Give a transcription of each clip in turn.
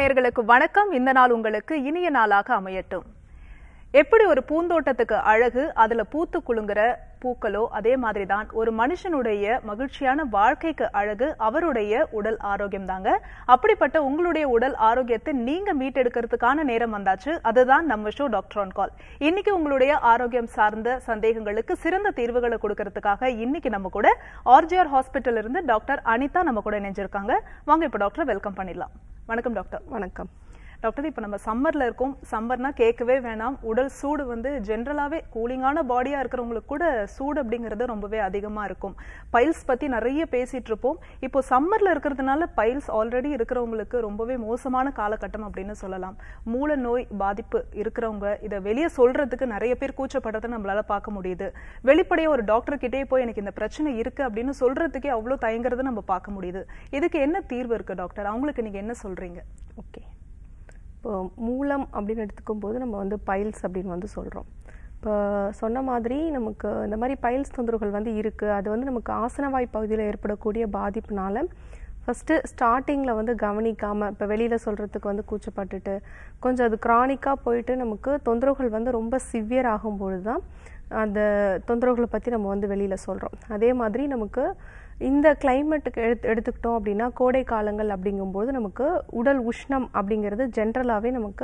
நேயர்களுக்கு வணக்கம் இந்த நாள் உங்களுக்கு இனிய நாளாக அமையட்டும் எப்படி ஒரு பூந்தோட்டத்துக்கு அழகு அதுல பூத்து குலுங்குற பூக்களோ அதே மாதிரி தான் ஒரு மனுஷனுடைய மகிழ்ச்சியான வாழ்க்கைக்கு அழகு அவருடைய உடல் ஆரோக்கியம் தாங்க அப்படிப்பட்ட உங்களுடைய உடல் ஆரோக்கியத்தை நீங்க மீட்டெடுக்கிறதுக்கான நேரம் வந்தாச்சு அதுதான் நம்ம ஷோ டாக்டர் ஆன் கால் இன்னைக்கு உங்களுடைய ஆரோக்கியம் சார்ந்த சந்தேகங்களுக்கு சிறந்த தீர்வுகளை கொடுக்கறதுக்காக இன்னைக்கு நம்ம கூட ஆர்ஜிஆர் ஹாஸ்பிட்டல் இருந்து டாக்டர் அனிதா நம்ம கூட இணைஞ்சிருக்காங்க வாங்க இப்போ டாக்டர் வெல்கம் பண்ணிடலாம் வணக்கம் டாக்டர் வணக்கம் டாக்டர் இப்போ நம்ம சம்மர்ல இருக்கோம் சம்மர்னா கேட்கவே வேணாம் உடல் சூடு வந்து ஜென்ரலாவே கூலிங்கான பாடியா இருக்கிறவங்களுக்கு கூட சூடு அப்படிங்கிறது ரொம்பவே அதிகமா இருக்கும் பைல்ஸ் பத்தி நிறைய பேசிட்டு இருப்போம் இப்போ சம்மர்ல இருக்கிறதுனால பைல்ஸ் ஆல்ரெடி இருக்கிறவங்களுக்கு ரொம்பவே மோசமான காலகட்டம் அப்படின்னு சொல்லலாம் மூல நோய் பாதிப்பு இருக்கிறவங்க இதை வெளியே சொல்றதுக்கு நிறைய பேர் கூச்சப்படுறதை நம்மளால பார்க்க முடியுது வெளிப்படையா ஒரு டாக்டர் கிட்டே போய் எனக்கு இந்த பிரச்சனை இருக்கு அப்படின்னு சொல்றதுக்கே அவ்வளவு தயங்குறதை நம்ம பார்க்க முடியுது இதுக்கு என்ன தீர்வு இருக்கு டாக்டர் அவங்களுக்கு நீங்க என்ன சொல்றீங்க ஓகே இப்போ மூலம் அப்படின்னு எடுத்துக்கும் போது நம்ம வந்து பைல்ஸ் அப்படின்னு வந்து சொல்கிறோம் இப்போ சொன்ன மாதிரி நமக்கு இந்த மாதிரி பைல்ஸ் தொந்தரவுகள் வந்து இருக்குது அது வந்து நமக்கு ஆசனவாய் பகுதியில் ஏற்படக்கூடிய பாதிப்புனால ஃபஸ்ட்டு ஸ்டார்டிங்கில் வந்து கவனிக்காமல் இப்போ வெளியில் சொல்கிறதுக்கு வந்து கூச்சப்பட்டுட்டு கொஞ்சம் அது க்ரானிக்காக போயிட்டு நமக்கு தொந்தரவுகள் வந்து ரொம்ப சிவியர் ஆகும்பொழுது தான் அந்த தொந்தரவுகளை பற்றி நம்ம வந்து வெளியில் சொல்கிறோம் அதே மாதிரி நமக்கு இந்த கிளைமேட்டுக்கு எடுத்து எடுத்துக்கிட்டோம் அப்படின்னா கோடை காலங்கள் அப்படிங்கும்போது நமக்கு உடல் உஷ்ணம் அப்படிங்கிறது ஜென்ரலாகவே நமக்கு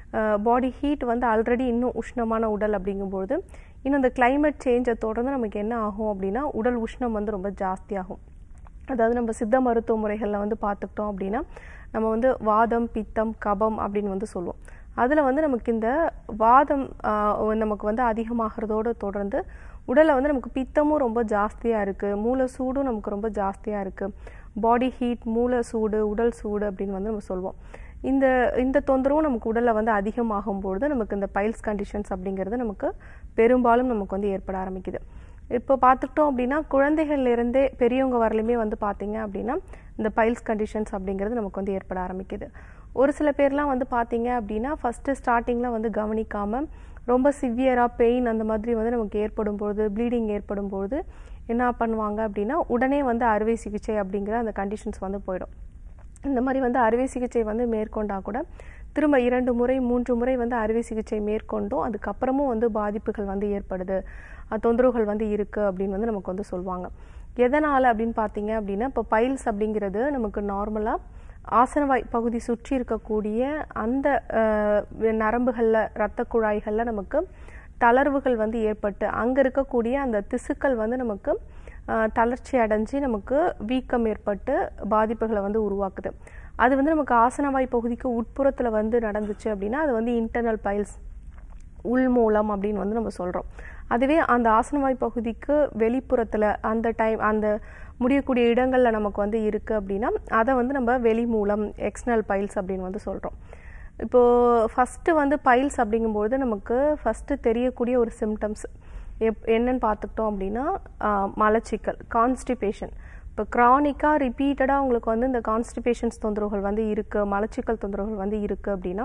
பாடி ஹீட் வந்து ஆல்ரெடி இன்னும் உஷ்ணமான உடல் அப்படிங்கும்போது இன்னும் இந்த கிளைமேட் சேஞ்சை தொடர்ந்து நமக்கு என்ன ஆகும் அப்படின்னா உடல் உஷ்ணம் வந்து ரொம்ப ஜாஸ்தியாகும் அதாவது நம்ம சித்த மருத்துவ முறைகளில் வந்து பார்த்துக்கிட்டோம் அப்படின்னா நம்ம வந்து வாதம் பித்தம் கபம் அப்படின்னு வந்து சொல்லுவோம் அதில் வந்து நமக்கு இந்த வாதம் நமக்கு வந்து அதிகமாகிறதோடு தொடர்ந்து உடலில் வந்து நமக்கு பித்தமும் ரொம்ப ஜாஸ்தியாக இருக்குது மூளை சூடும் நமக்கு ரொம்ப ஜாஸ்தியாக இருக்குது பாடி ஹீட் மூளை சூடு உடல் சூடு அப்படின்னு வந்து நம்ம சொல்லுவோம் இந்த இந்த தொந்தரவும் நமக்கு உடலில் வந்து அதிகமாகும் பொழுது நமக்கு இந்த பைல்ஸ் கண்டிஷன்ஸ் அப்படிங்கிறது நமக்கு பெரும்பாலும் நமக்கு வந்து ஏற்பட ஆரம்பிக்குது இப்போ பார்த்துக்கிட்டோம் அப்படின்னா குழந்தைகள்லேருந்தே பெரியவங்க வரலையுமே வந்து பார்த்தீங்க அப்படின்னா இந்த பைல்ஸ் கண்டிஷன்ஸ் அப்படிங்கிறது நமக்கு வந்து ஏற்பட ஆரம்பிக்குது ஒரு சில பேர்லாம் வந்து பார்த்தீங்க அப்படின்னா ஃபஸ்ட்டு ஸ்டார்டிங்கில் வந்து கவனிக்காமல் ரொம்ப சிவியராக பெயின் அந்த மாதிரி வந்து நமக்கு ஏற்படும் பொழுது ப்ளீடிங் ஏற்படும் பொழுது என்ன பண்ணுவாங்க அப்படின்னா உடனே வந்து அறுவை சிகிச்சை அப்படிங்கிற அந்த கண்டிஷன்ஸ் வந்து போயிடும் இந்த மாதிரி வந்து அறுவை சிகிச்சை வந்து மேற்கொண்டால் கூட திரும்ப இரண்டு முறை மூன்று முறை வந்து அறுவை சிகிச்சை மேற்கொண்டும் அதுக்கப்புறமும் வந்து பாதிப்புகள் வந்து ஏற்படுது தொந்தரவுகள் வந்து இருக்குது அப்படின்னு வந்து நமக்கு வந்து சொல்லுவாங்க எதனால் அப்படின்னு பார்த்தீங்க அப்படின்னா இப்போ பைல்ஸ் அப்படிங்கிறது நமக்கு நார்மலாக ஆசனவாய் பகுதி சுற்றி இருக்கக்கூடிய அந்த நரம்புகளில் இரத்த குழாய்களில் நமக்கு தளர்வுகள் வந்து ஏற்பட்டு அங்கே இருக்கக்கூடிய அந்த திசுக்கள் வந்து நமக்கு தளர்ச்சி அடைஞ்சு நமக்கு வீக்கம் ஏற்பட்டு பாதிப்புகளை வந்து உருவாக்குது அது வந்து நமக்கு ஆசனவாய் பகுதிக்கு உட்புறத்தில் வந்து நடந்துச்சு அப்படின்னா அது வந்து இன்டர்னல் பைல்ஸ் உள் மூலம் அப்படின்னு வந்து நம்ம சொல்கிறோம் அதுவே அந்த ஆசனவாய் பகுதிக்கு வெளிப்புறத்தில் அந்த டைம் அந்த முடியக்கூடிய இடங்களில் நமக்கு வந்து இருக்குது அப்படின்னா அதை வந்து நம்ம வெளி மூலம் எக்ஸ்னல் பைல்ஸ் அப்படின்னு வந்து சொல்கிறோம் இப்போது ஃபஸ்ட்டு வந்து பைல்ஸ் அப்படிங்கும்போது நமக்கு ஃபஸ்ட்டு தெரியக்கூடிய ஒரு சிம்டம்ஸ் எப் என்னன்னு பார்த்துக்கிட்டோம் அப்படின்னா மலச்சிக்கல் கான்ஸ்டிபேஷன் இப்போ க்ரானிக்காக ரிப்பீட்டடாக உங்களுக்கு வந்து இந்த கான்ஸ்டிபேஷன்ஸ் தொந்தரவுகள் வந்து இருக்குது மலச்சிக்கல் தொந்தரவுகள் வந்து இருக்குது அப்படின்னா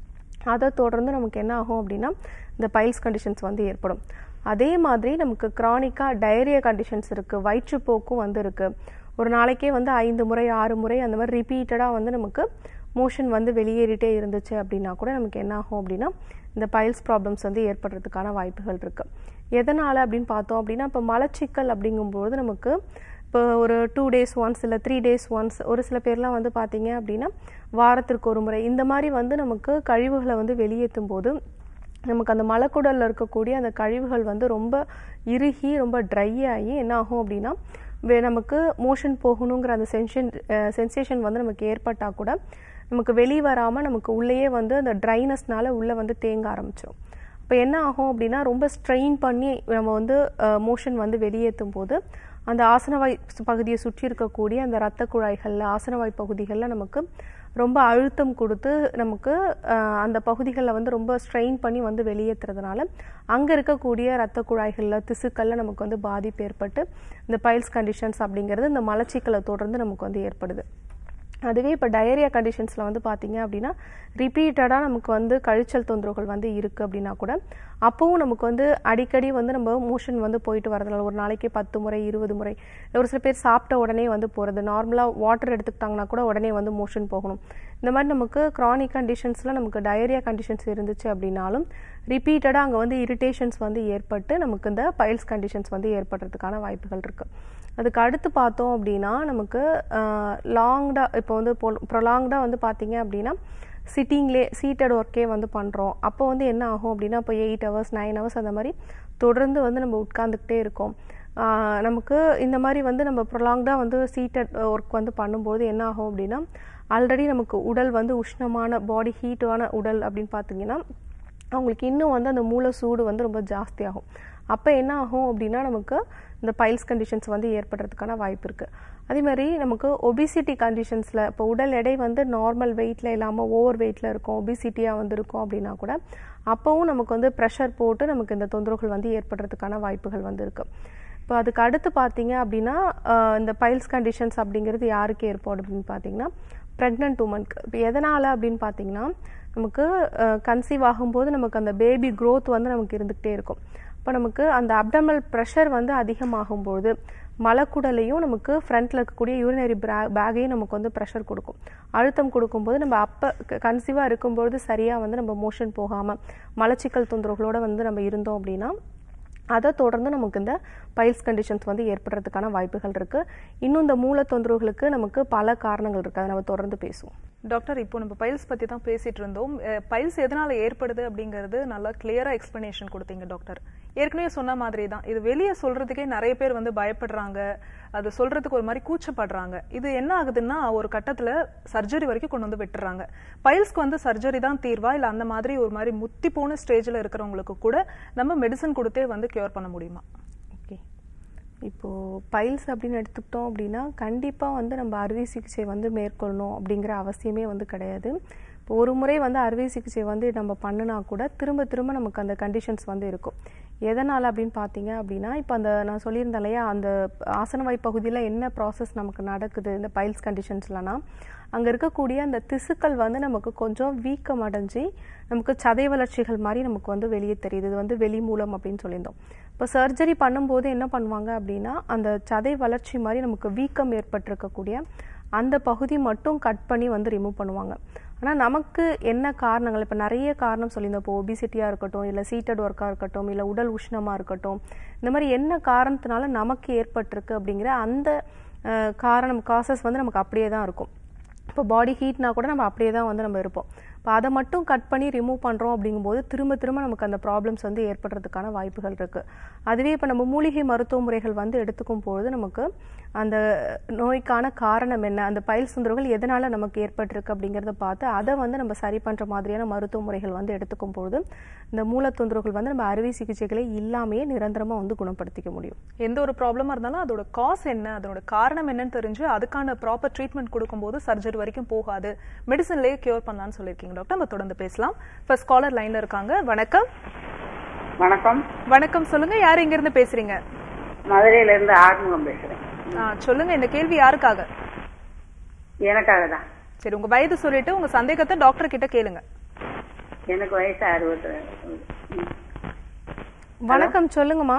அதை தொடர்ந்து நமக்கு என்ன ஆகும் அப்படின்னா இந்த பைல்ஸ் கண்டிஷன்ஸ் வந்து ஏற்படும் அதே மாதிரி நமக்கு க்ரானிக்காக டயரியா கண்டிஷன்ஸ் இருக்குது வயிற்றுப்போக்கும் வந்து இருக்குது ஒரு நாளைக்கே வந்து ஐந்து முறை ஆறு முறை அந்த மாதிரி ரிப்பீட்டடாக வந்து நமக்கு மோஷன் வந்து வெளியேறிட்டே இருந்துச்சு அப்படின்னா கூட நமக்கு என்ன ஆகும் அப்படின்னா இந்த பைல்ஸ் ப்ராப்ளம்ஸ் வந்து ஏற்படுறதுக்கான வாய்ப்புகள் இருக்குது எதனால் அப்படின்னு பார்த்தோம் அப்படின்னா இப்போ மலச்சிக்கல் அப்படிங்கும்போது நமக்கு இப்போ ஒரு டூ டேஸ் ஒன்ஸ் இல்லை த்ரீ டேஸ் ஒன்ஸ் ஒரு சில பேர்லாம் வந்து பார்த்தீங்க அப்படின்னா வாரத்திற்கு ஒரு முறை இந்த மாதிரி வந்து நமக்கு கழிவுகளை வந்து வெளியேற்றும் போது நமக்கு அந்த மலக்குடலில் இருக்கக்கூடிய அந்த கழிவுகள் வந்து ரொம்ப இறுகி ரொம்ப ட்ரை ஆகி என்ன ஆகும் அப்படின்னா நமக்கு மோஷன் போகணுங்கிற அந்த சென்ஷன் சென்சேஷன் வந்து நமக்கு ஏற்பட்டால் கூட நமக்கு வெளியே வராமல் நமக்கு உள்ளேயே வந்து அந்த ட்ரைனஸ்னால உள்ளே வந்து தேங்க ஆரம்பிச்சிடும் இப்போ என்ன ஆகும் அப்படின்னா ரொம்ப ஸ்ட்ரெயின் பண்ணி நம்ம வந்து மோஷன் வந்து வெளியேற்றும் போது அந்த ஆசனவாய் பகுதியை சுற்றி இருக்கக்கூடிய அந்த இரத்த குழாய்களில் ஆசனவாய் பகுதிகளில் நமக்கு ரொம்ப அழுத்தம் கொடுத்து நமக்கு அந்த பகுதிகளில் வந்து ரொம்ப ஸ்ட்ரெயின் பண்ணி வந்து வெளியேற்றுறதுனால அங்கே இருக்கக்கூடிய இரத்த குழாய்களில் திசுக்களில் நமக்கு வந்து பாதிப்பு ஏற்பட்டு இந்த பைல்ஸ் கண்டிஷன்ஸ் அப்படிங்கிறது இந்த மலச்சிக்கலை தொடர்ந்து நமக்கு வந்து ஏற்படுது அதுவே இப்போ டயரியா கண்டிஷன்ஸில் வந்து பார்த்தீங்க அப்படின்னா ரிப்பீட்டடாக நமக்கு வந்து கழிச்சல் தொந்தரவுகள் வந்து இருக்குது அப்படின்னா கூட அப்போவும் நமக்கு வந்து அடிக்கடி வந்து நம்ம மோஷன் வந்து போயிட்டு வரதுனால ஒரு நாளைக்கு பத்து முறை இருபது முறை ஒரு சில பேர் சாப்பிட்ட உடனே வந்து போகிறது நார்மலாக வாட்டர் எடுத்துக்கிட்டாங்கன்னா கூட உடனே வந்து மோஷன் போகணும் இந்த மாதிரி நமக்கு க்ரானிக் கண்டிஷன்ஸில் நமக்கு டயரியா கண்டிஷன்ஸ் இருந்துச்சு அப்படின்னாலும் ரிப்பீட்டடாக அங்கே வந்து இரிட்டேஷன்ஸ் வந்து ஏற்பட்டு நமக்கு இந்த பைல்ஸ் கண்டிஷன்ஸ் வந்து ஏற்படுறதுக்கான வாய்ப்புகள் இருக்குது அதுக்கு அடுத்து பார்த்தோம் அப்படின்னா நமக்கு லாங்டாக இப்போ வந்து ப்ரொலாங்டாக வந்து பார்த்தீங்க அப்படின்னா சிட்டிங்லே சீட்டட் ஒர்க்கே வந்து பண்ணுறோம் அப்போ வந்து என்ன ஆகும் அப்படின்னா இப்போ எயிட் ஹவர்ஸ் நைன் ஹவர்ஸ் அந்த மாதிரி தொடர்ந்து வந்து நம்ம உட்காந்துக்கிட்டே இருக்கோம் ஆஹ் நமக்கு இந்த மாதிரி வந்து நம்ம ப்ரொலாங்டாக வந்து சீட்டட் ஒர்க் வந்து பண்ணும்போது என்ன ஆகும் அப்படின்னா ஆல்ரெடி நமக்கு உடல் வந்து உஷ்ணமான பாடி ஹீட்டான உடல் அப்படின்னு பார்த்தீங்கன்னா அவங்களுக்கு இன்னும் வந்து அந்த மூளை சூடு வந்து ரொம்ப ஜாஸ்தியாகும் அப்போ என்ன ஆகும் அப்படின்னா நமக்கு இந்த பைல்ஸ் கண்டிஷன்ஸ் வந்து ஏற்படுறதுக்கான வாய்ப்பு இருக்குது அதே மாதிரி நமக்கு ஒபிசிட்டி கண்டிஷன்ஸில் இப்போ உடல் எடை வந்து நார்மல் வெயிட்டில் இல்லாமல் ஓவர் வெயிட்டில் இருக்கும் ஒபிசிட்டியாக வந்து இருக்கும் அப்படின்னா கூட அப்போவும் நமக்கு வந்து ப்ரெஷர் போட்டு நமக்கு இந்த தொந்தரவுகள் வந்து ஏற்படுறதுக்கான வாய்ப்புகள் வந்து இருக்குது இப்போ அதுக்கு அடுத்து பார்த்தீங்க அப்படின்னா ஆஹ் இந்த பைல்ஸ் கண்டிஷன்ஸ் அப்படிங்கிறது யாருக்கு ஏற்படும் அப்படின்னு பார்த்தீங்கன்னா ப்ரெக்னென்ட் உமனுக்கு இப்போ எதனால் அப்படின்னு பார்த்தீங்கன்னா நமக்கு கன்சீவ் ஆகும்போது நமக்கு அந்த பேபி growth வந்து நமக்கு இருந்துகிட்டே இருக்கும் இப்போ நமக்கு அந்த அப்டமல் ப்ரெஷர் வந்து அதிகமாகும்போது மலக்குடலையும் நமக்கு ஃப்ரண்ட்டில் இருக்கக்கூடிய யூரினரி பேக்கையும் நமக்கு வந்து ப்ரெஷர் கொடுக்கும் அழுத்தம் கொடுக்கும்போது நம்ம அப்போ கன்சீவாக இருக்கும்பொழுது சரியாக வந்து நம்ம மோஷன் போகாமல் மலச்சிக்கல் தொந்தரவுகளோட வந்து நம்ம இருந்தோம் அப்படின்னா அதை தொடர்ந்து நமக்கு இந்த பைல்ஸ் கண்டிஷன்ஸ் வந்து ஏற்படுறதுக்கான வாய்ப்புகள் இருக்குது இன்னும் இந்த மூல தொந்தரவுகளுக்கு நமக்கு பல காரணங்கள் இருக்குது அதை நம்ம தொடர்ந்து பேசுவோம் டாக்டர் இப்போ நம்ம பைல்ஸ் பத்தி தான் பேசிட்டு இருந்தோம் பைல்ஸ் எதனால ஏற்படுது அப்படிங்கிறது நல்லா கிளியரா எக்ஸ்பிளனேஷன் கொடுத்தீங்க டாக்டர் ஏற்கனவே சொன்ன மாதிரி தான் இது வெளியே சொல்றதுக்கே நிறைய பேர் வந்து பயப்படுறாங்க அது சொல்றதுக்கு ஒரு மாதிரி கூச்சப்படுறாங்க இது என்ன ஆகுதுன்னா ஒரு கட்டத்துல சர்ஜரி வரைக்கும் கொண்டு வந்து விட்டுறாங்க பைல்ஸ்க்கு வந்து சர்ஜரி தான் தீர்வா இல்ல அந்த மாதிரி ஒரு மாதிரி முத்தி போன ஸ்டேஜ்ல இருக்கிறவங்களுக்கு கூட நம்ம மெடிசன் கொடுத்தே வந்து கியூர் பண்ண முடியுமா ஓகே இப்போது பைல்ஸ் அப்படின்னு எடுத்துக்கிட்டோம் அப்படின்னா கண்டிப்பாக வந்து நம்ம அறுவை சிகிச்சை வந்து மேற்கொள்ளணும் அப்படிங்கிற அவசியமே வந்து கிடையாது இப்போ ஒரு முறை வந்து அறுவை சிகிச்சை வந்து நம்ம பண்ணினா கூட திரும்ப திரும்ப நமக்கு அந்த கண்டிஷன்ஸ் வந்து இருக்கும் எதனால் அப்படின்னு பார்த்தீங்க அப்படின்னா இப்போ அந்த நான் சொல்லியிருந்தேன் இல்லையா அந்த ஆசனவாய் பகுதியில் என்ன ப்ராசஸ் நமக்கு நடக்குது இந்த பைல்ஸ் கண்டிஷன்ஸ்லனா அங்கே இருக்கக்கூடிய அந்த திசுக்கள் வந்து நமக்கு கொஞ்சம் வீக்கம் அடைஞ்சு நமக்கு சதை வளர்ச்சிகள் மாதிரி நமக்கு வந்து வெளியே தெரியுது இது வந்து வெளி மூலம் அப்படின்னு சொல்லியிருந்தோம் இப்போ சர்ஜரி பண்ணும்போது என்ன பண்ணுவாங்க அப்படின்னா அந்த சதை வளர்ச்சி மாதிரி நமக்கு வீக்கம் ஏற்பட்டிருக்கக்கூடிய அந்த பகுதி மட்டும் கட் பண்ணி வந்து ரிமூவ் பண்ணுவாங்க ஆனால் நமக்கு என்ன காரணங்கள் இப்போ நிறைய காரணம் சொல்லியிருந்தோம் இப்போ ஒபிசிட்டியாக இருக்கட்டும் இல்லை சீட்டட் ஒர்க்காக இருக்கட்டும் இல்லை உடல் உஷ்ணமாக இருக்கட்டும் இந்த மாதிரி என்ன காரணத்தினால நமக்கு ஏற்பட்டிருக்கு அப்படிங்கிற அந்த அஹ், காரணம் காசஸ் வந்து நமக்கு அப்படியே தான் இருக்கும் இப்போ பாடி ஹீட்னா கூட நம்ம அப்படியே தான் வந்து நம்ம இருப்போம் இப்போ அதை மட்டும் கட் பண்ணி ரிமூவ் பண்ணுறோம் அப்படிங்கும்போது திரும்ப திரும்ப நமக்கு அந்த ப்ராப்ளம்ஸ் வந்து ஏற்படுறதுக்கான வாய்ப்புகள் இருக்குது அதுவே இப்போ நம்ம மூலிகை மருத்துவ முறைகள் வந்து எடுத்துக்கும் பொழுது நமக்கு அந்த நோய்க்கான காரணம் என்ன அந்த பயில் சுந்தரங்கள் எதனால் நமக்கு ஏற்பட்டிருக்கு அப்படிங்கிறத பார்த்து அதை வந்து நம்ம சரி பண்ணுற மாதிரியான மருத்துவ முறைகள் வந்து எடுத்துக்கும் பொழுது இந்த மூலத்தொந்தரவுகள் வந்து நம்ம அறுவை சிகிச்சைகளை இல்லாமையே நிரந்தரமாக வந்து குணப்படுத்திக்க முடியும் எந்த ஒரு ப்ராப்ளமா இருந்தாலும் அதோட காஸ் என்ன அதோட காரணம் என்னன்னு தெரிஞ்சு அதுக்கான ப்ராப்பர் ட்ரீட்மெண்ட் கொடுக்கும்போது சர்ஜரி வரைக்கும் போகாது மெடிசன்லயே கியூர் பண்ணலாம்னு சொல்லியிருக்கீங்க டாக்டர் நம்ம தொடர்ந்து பேசலாம் ஃபர்ஸ்ட் காலர் லைன்ல இருக்காங்க வணக்கம் வணக்கம் வணக்கம் சொல்லுங்க யார் இங்க இருந்து பேசுறீங்க மதுரையில இருந்து ஆறுமுகம் பேசுறேன் ஆ, சொல்லுங்க இந்த கேள்வி யாருக்காக எனக்காக தான் சரி உங்க வயது சொல்லிட்டு உங்க சந்தேகத்தை டாக்டர் கிட்ட கேளுங்க எனக்கு வயசு அறுபத்தி ம். வணக்கம் சொல்லுங்கம்மா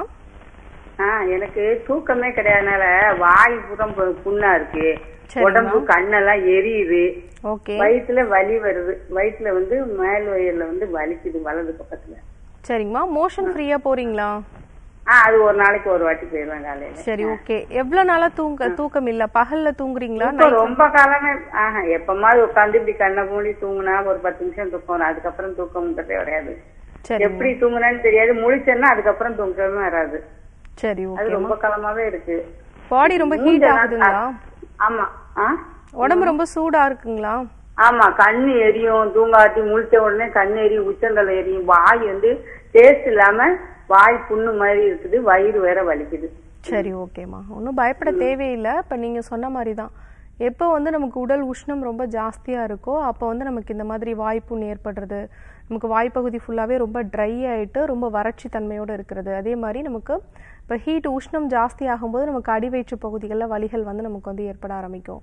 ஆ எனக்கு தூக்கமே கிடையாதுனால வாய் புறம் பு- புண்ணா இருக்கு சரிம்மா. உடம்பு கண்ணெல்லாம் எரியுது ஓகே வயிற்றுல வலி வருது வயிற்றுல வந்து மேல் வயிறுல வந்து வலிக்குது வலது பக்கத்துல சரிங்கம்மா மோஷன் ஃப்ரீயா போறீங்களா ஆ அது ஒரு நாளைக்கு ஒரு வாட்டி போயிடுவேன் காலையில சரி ஓகே எவ்வளவு நாளா தூங்க தூக்கம் இல்ல பகல்ல தூங்குறீங்களா இப்ப ரொம்ப காலமே ஆஹா எப்பமாவது உட்காந்து இப்படி கண்ணை மூடி தூங்குனா ஒரு பத்து நிமிஷம் தூக்கம் வரும் அதுக்கப்புறம் தூக்கம்ங்கிறதே கிடையாது சரி எப்படி தூங்குனேன்னு தெரியாது முழிச்சேன்னா அதுக்கப்புறம் தூக்கமே வராது சரி அது ஓகே ரொம்ப காலமாவே இருக்கு பாடி ரொம்ப ஹீட் மூஞ்செல்லாம் ஆகுதுங்களா ஆமா ஆ உடம்பு ரொம்ப சூடா இருக்குங்களா ஆமா கண்ணு எரியும் தூங்காட்டி முழிச்ச உடனே கண்ணு எரியும் உச்சந்தலை எரியும் வாய் வந்து டேஸ்ட் இல்லாம வாய் புண்ணு மாதிரி இருக்குது வயிறு வேற வலிக்குது சரி ஓகேம்மா ஒன்றும் பயப்பட தேவையில்லை இப்போ நீங்க சொன்ன மாதிரி தான் எப்போ வந்து நமக்கு உடல் உஷ்ணம் ரொம்ப ஜாஸ்தியா இருக்கோ அப்போ வந்து நமக்கு இந்த மாதிரி வாய்ப்புண் ஏற்படுறது நமக்கு வாய்ப்பகுதி ஃபுல்லாவே ரொம்ப ட்ரை ஆயிட்டு ரொம்ப வறட்சி தன்மையோட இருக்கிறது அதே மாதிரி நமக்கு இப்போ ஹீட் உஷ்ணம் ஜாஸ்தி ஆகும்போது நமக்கு அடிவயிற்று பகுதிகளில் வலிகள் வந்து நமக்கு வந்து ஏற்பட ஆரம்பிக்கும்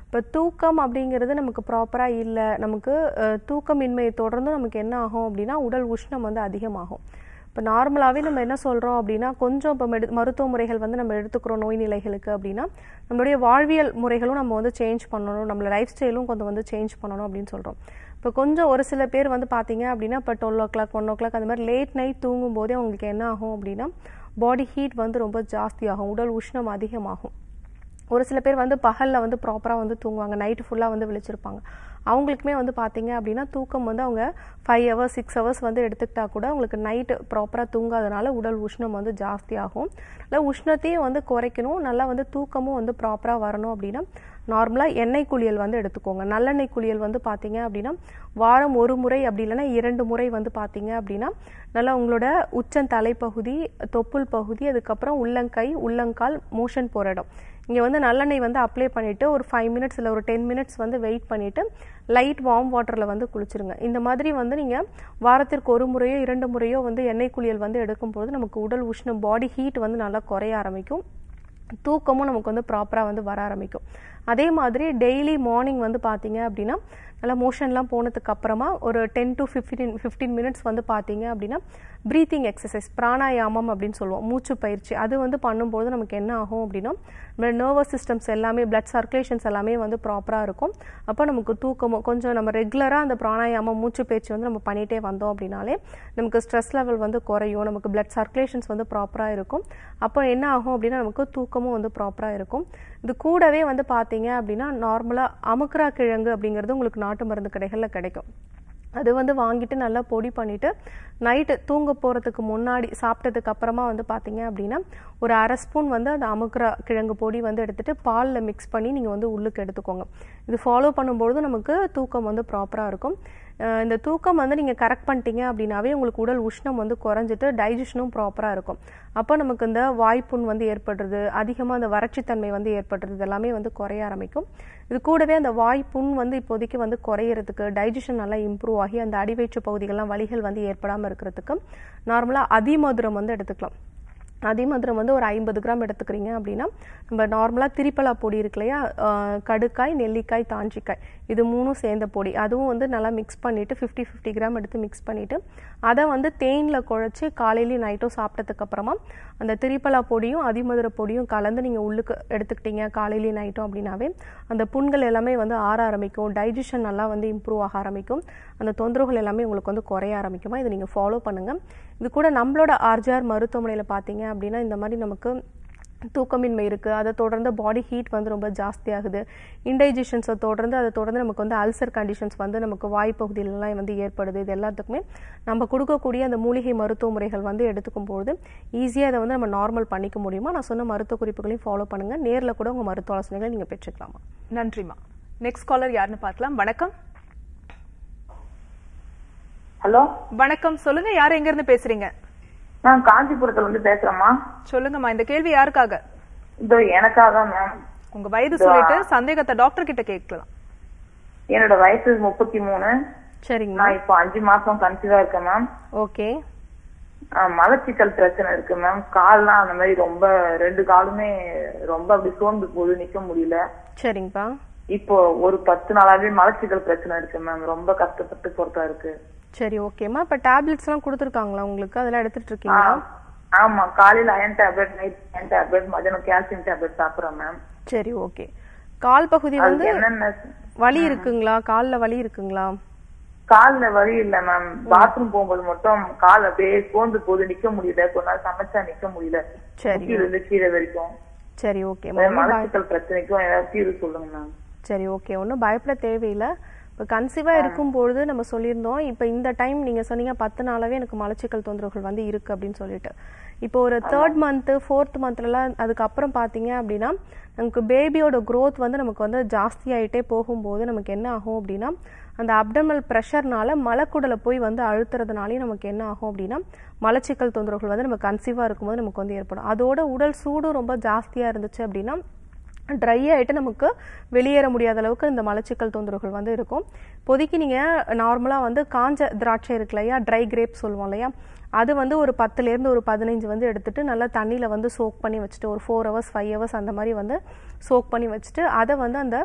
இப்போ தூக்கம் அப்படிங்கிறது நமக்கு ப்ராப்பராக இல்லை நமக்கு அஹ், தூக்கமின்மையை தொடர்ந்து நமக்கு என்ன ஆகும் அப்படின்னா உடல் உஷ்ணம் வந்து அதிகமாகும் இப்போ நார்மலாகவே நம்ம என்ன சொல்கிறோம் அப்படின்னா கொஞ்சம் இப்போ மெடு மருத்துவ முறைகள் வந்து நம்ம எடுத்துக்கிறோம் நோய் நிலைகளுக்கு அப்படின்னா நம்மளுடைய வாழ்வியல் முறைகளும் நம்ம வந்து சேஞ்ச் பண்ணணும் நம்மள லைஃப் ஸ்டைலும் கொஞ்சம் வந்து சேஞ்ச் பண்ணணும் அப்படின்னு சொல்கிறோம் இப்போ கொஞ்சம் ஒரு சில பேர் வந்து பார்த்தீங்க அப்படின்னா இப்போ twelve o'clock one o'clock அந்த மாதிரி லேட் நைட் தூங்கும் போதே அவங்களுக்கு என்ன ஆகும் அப்படின்னா பாடி ஹீட் வந்து ரொம்ப ஜாஸ்தியாகும் உடல் உஷ்ணம் அதிகமாகும் ஒரு சில பேர் வந்து பகலில் வந்து ப்ராப்பராக வந்து தூங்குவாங்க நைட்டு ஃபுல்லாக வந்து விழிச்சிருப்பாங்க அவங்களுக்குமே வந்து பார்த்தீங்க அப்படின்னா தூக்கம் வந்து அவங்க ஃபைவ் ஹவர்ஸ் சிக்ஸ் ஹவர்ஸ் வந்து எடுத்துக்கிட்டா கூட அவங்களுக்கு நைட்டு ப்ராப்பராக தூங்காதனால உடல் உஷ்ணம் வந்து ஜாஸ்தி ஆகும் நல்லா உஷ்ணத்தையும் வந்து குறைக்கணும் நல்லா வந்து தூக்கமும் வந்து ப்ராப்பராக வரணும் அப்படின்னா நார்மலாக எண்ணெய் குளியல் வந்து எடுத்துக்கோங்க நல்லெண்ணெய் குளியல் வந்து பார்த்தீங்க அப்படின்னா வாரம் ஒரு முறை அப்படி இல்லைன்னா இரண்டு முறை வந்து பார்த்தீங்க அப்படின்னா நல்லா உங்களோட உச்சன் தலைப்பகுதி தொப்புள் பகுதி அதுக்கப்புறம் உள்ளங்கை உள்ளங்கால் மோஷன் போகிற இடம் இங்கே வந்து நல்லெண்ணெய் வந்து அப்ளை பண்ணிவிட்டு ஒரு ஃபைவ் மினிட்ஸ் இல்லை ஒரு டென் மினிட்ஸ் வந்து வெயிட் பண்ணிவிட்டு லைட் வார்ம் வாட்டரில் வந்து குளிச்சிருங்க இந்த மாதிரி வந்து நீங்கள் வாரத்திற்கு ஒரு முறையோ இரண்டு முறையோ வந்து எண்ணெய் குளியல் வந்து எடுக்கும்போது நமக்கு உடல் உஷ்ணம் பாடி ஹீட் வந்து நல்லா குறைய ஆரம்பிக்கும் தூக்கமும் நமக்கு வந்து ப்ராப்பராக வந்து வர ஆரம்பிக்கும் அதே மாதிரி டெய்லி மார்னிங் வந்து பார்த்தீங்க அப்படின்னா நல்லா மோஷன்லாம் போனதுக்கு அப்புறமா ஒரு ten to fifteen fifteen minutes வந்து பார்த்தீங்க அப்படின்னா ப்ரீத்திங் எக்ஸசைஸ் பிராணாயாமம் அப்படின்னு சொல்லுவோம் மூச்சு பயிற்சி அது வந்து பண்ணும்போது நமக்கு என்ன ஆகும் அப்படின்னா நம்ம நர்வஸ் சிஸ்டம்ஸ் எல்லாமே பிளட் சர்க்குலேஷன்ஸ் எல்லாமே வந்து ப்ராப்பராக இருக்கும் அப்போ நமக்கு தூக்கமும் கொஞ்சம் நம்ம ரெகுலராக அந்த பிராணாயாமம் மூச்சு பயிற்சி வந்து நம்ம பண்ணிகிட்டே வந்தோம் அப்படின்னாலே நமக்கு ஸ்ட்ரெஸ் லெவல் வந்து குறையும் நமக்கு பிளட் சர்க்குலேஷன்ஸ் வந்து ப்ராப்பராக இருக்கும் அப்போ என்ன ஆகும் அப்படின்னா நமக்கு தூக்கமும் வந்து ப்ராப்பராக இருக்கும் இது கூடவே வந்து பார்த்தீங்க அப்படின்னா நார்மலாக அமுக்ரா கிழங்கு அப்படிங்கிறது உங்களுக்கு நாட்டு மருந்து கடைகளில் கிடைக்கும் அது வந்து வாங்கிட்டு நல்லா பொடி பண்ணிட்டு நைட்டு தூங்க போகிறதுக்கு முன்னாடி சாப்பிட்டதுக்கு அப்புறமா வந்து பார்த்தீங்க அப்படின்னா ஒரு அரை ஸ்பூன் வந்து அந்த அமுக்குற கிழங்கு பொடி வந்து எடுத்துட்டு பாலில் மிக்ஸ் பண்ணி நீங்கள் வந்து உள்ளுக்கு எடுத்துக்கோங்க இது ஃபாலோ பண்ணும்பொழுது நமக்கு தூக்கம் வந்து ப்ராப்பராக இருக்கும் அஹ் இந்த தூக்கம் வந்து நீங்கள் கரெக்ட் பண்ணிட்டீங்க அப்படின்னாவே உங்களுக்கு உடல் உஷ்ணம் வந்து குறைஞ்சிட்டு டைஜஷனும் ப்ராப்பராக இருக்கும் அப்போ நமக்கு இந்த வாய்ப்புண் வந்து ஏற்படுறது அதிகமாக அந்த வறட்சித்தன்மை வந்து ஏற்படுறது இதெல்லாமே வந்து குறைய ஆரம்பிக்கும் இது கூடவே அந்த வாய்ப்புண் வந்து இப்போதைக்கு வந்து குறையிறதுக்கு டைஜஷன் நல்லா இம்ப்ரூவ் ஆகி அந்த அடிவயிற்று பகுதிகள்லாம் வலிகள் வந்து ஏற்படாமல் இருக்கிறதுக்கு நார்மலாக அதிமதுரம் வந்து எடுத்துக்கலாம் அதிமதுரம் வந்து ஒரு ஐம்பது கிராம் எடுத்துக்கிறீங்க அப்படின்னா நம்ம நார்மலாக திரிப்பலா பொடி இருக்கு இல்லையா ஆஹ் கடுக்காய் நெல்லிக்காய் தாஞ்சிக்காய் இது மூணும் சேர்ந்த பொடி அதுவும் வந்து நல்லா மிக்ஸ் பண்ணிவிட்டு ஃபிஃப்டி ஃபிஃப்டி கிராம் எடுத்து மிக்ஸ் பண்ணிவிட்டு அதை வந்து தேனில் குழச்சி காலையிலையும் நைட்டும் சாப்பிட்டதுக்கு அப்புறமா அந்த திரிப்பலா பொடியும் அதிமதுர பொடியும் கலந்து நீங்கள் உள்ளுக்கு எடுத்துக்கிட்டீங்க காலையிலையும் நைட்டும் அப்படின்னாவே அந்த புண்கள் எல்லாமே வந்து ஆற ஆரம்பிக்கும் டைஜஷன் நல்லா வந்து இம்ப்ரூவ் ஆக ஆரம்பிக்கும் அந்த தொந்தரவுகள் எல்லாமே உங்களுக்கு வந்து குறைய ஆரம்பிக்குமா இதை நீங்கள் ஃபாலோ பண்ணுங்கள் இது கூட நம்மளோட ஆர்ஜிஆர் மருத்துவமனையில் பார்த்தீங்க அப்படின்னா இந்த மாதிரி நமக்கு தூக்கமின்மை இருக்குது அதை தொடர்ந்து பாடி ஹீட் வந்து ரொம்ப ஜாஸ்தியாகுது இன்டைஜஷன்ஸை தொடர்ந்து அதை தொடர்ந்து நமக்கு வந்து அல்சர் கண்டிஷன்ஸ் வந்து நமக்கு வாய்ப்பகுதியிலலாம் வந்து ஏற்படுது இது எல்லாத்துக்குமே நம்ம கொடுக்கக்கூடிய அந்த மூலிகை மருத்துவ முறைகள் வந்து எடுத்துக்கும் பொழுது ஈஸியாக அதை வந்து நம்ம நார்மல் பண்ணிக்க முடியுமா நான் சொன்ன மருத்துவ குறிப்புகளையும் ஃபாலோ பண்ணுங்கள் நேரில் கூட உங்கள் மருத்துவ ஆலோசனைகளை நீங்கள் பெற்றுக்கலாமா நன்றிமா நெக்ஸ்ட் காலர் யாருன்னு பார்க்கலாம் வணக்கம் ஹலோ வணக்கம் சொல்லுங்க யார் எங்க இருந்து பேசுறீங்க நான் காஞ்சிபுரத்துல இருந்து பேசுறேம்மா சொல்லுங்கம்மா இந்த கேள்வி யாருக்காக இதோ எனக்காக தான் மேம் உங்க வயது சொல்லிட்டு சந்தேகத்தை டாக்டர் கிட்ட கேட்கலாம் என்னோட வயசு முப்பத்தி மூணு சரிங்கம்மா நான் இப்போ அஞ்சு மாசம் கன்சீவா இருக்கேன் மேம் ஓகே ஆஹ் மலச்சிக்கல் பிரச்சனை இருக்கு மேம் கால்லாம் அந்த மாதிரி ரொம்ப ரெண்டு காலுமே ரொம்ப அப்படி சோர்ந்து போகுது நிக்க முடியல சரிங்கப்பா இப்போ ஒரு பத்து நாளாவே மலச்சிக்கல் பிரச்சனை இருக்கு மேம் ரொம்ப கஷ்டப்பட்டு பொறுத்தா இருக்கு சரி ஓகேம்மா இப்போ டேப்லெட்ஸ்லாம் கொடுத்துருக்காங்களா உங்களுக்கு அதெல்லாம் எடுத்துட்டு இருக்கீங்களா ஆஹ் ஆமா காலையில iron tablet night iron tablet மதியானம் கால்சியம் டேப்லெட் சாப்பிடுறேன் மேம் சரி ஓகே கால் பகுதி வந்து அதுக்கு என்னென்ன வலி இருக்குங்களா கால்ல வலி இருக்குங்களா கால்ல வலி இல்ல மேம் பாத்ரூம் போகும்போது மட்டும் கால் அப்படியே சோர்ந்து போகுது நிக்க முடியல கொஞ்ச நாள் சமைச்சா நிக்க முடியல சரி கீழே இருந்து கீழே வரைக்கும் சரி ஓகேம்மா ஒண்ணும் பய- மலச்சிக்கல் பிரச்சனைக்கும் ஏதாவது தீர்வு சொல்லுங்க மேம் சரி ஓகே ஒன்றும் பயப்பட தேவையில்லை இப்போ கன்சீவாக இருக்கும்பொழுது நம்ம சொல்லியிருந்தோம் இப்போ இந்த டைம் நீங்கள் சொன்னீங்க பத்து நாளாவே எனக்கு மலச்சிக்கல் தொந்தரவுகள் வந்து இருக்கு அப்படின்னு சொல்லிட்டு இப்போ ஒரு தேர்ட் மந்த்து ஃபோர்த் மந்த்லலாம் அதுக்கப்புறம் பார்த்தீங்க அப்படின்னா நமக்கு பேபியோட growth வந்து நமக்கு வந்து ஜாஸ்தி ஆயிட்டே போகும்போது நமக்கு என்ன ஆகும் அப்படின்னா அந்த அப்டமல் ப்ரெஷர்னால மலக்குடலை போய் வந்து அழுத்துறதுனாலே நமக்கு என்ன ஆகும் அப்படின்னா மலச்சிக்கல் தொந்தரவுகள் வந்து நம்ம கன்சீவாக இருக்கும்போது நமக்கு வந்து ஏற்படும் அதோட உடல் சூடும் ரொம்ப ஜாஸ்தியாக இருந்துச்சு அப்படின்னா ட்ரை ஆகிட்டு நமக்கு வெளியேற முடியாத அளவுக்கு இந்த மலச்சிக்கல் தொந்தரவுகள் வந்து இருக்கும் இப்போதைக்கு நீங்கள் நார்மலாக வந்து காஞ்ச திராட்சை இருக்கு இல்லையா ட்ரை கிரேப் சொல்லுவோம் இல்லையா அது வந்து ஒரு பத்துலேருந்து ஒரு பதினஞ்சு வந்து எடுத்துட்டு நல்லா தண்ணியில் வந்து சோக் பண்ணி வச்சுட்டு ஒரு ஃபோர் ஹவர்ஸ் ஃபைவ் ஹவர்ஸ் அந்த மாதிரி வந்து சோக் பண்ணி வச்சுட்டு அதை வந்து அந்த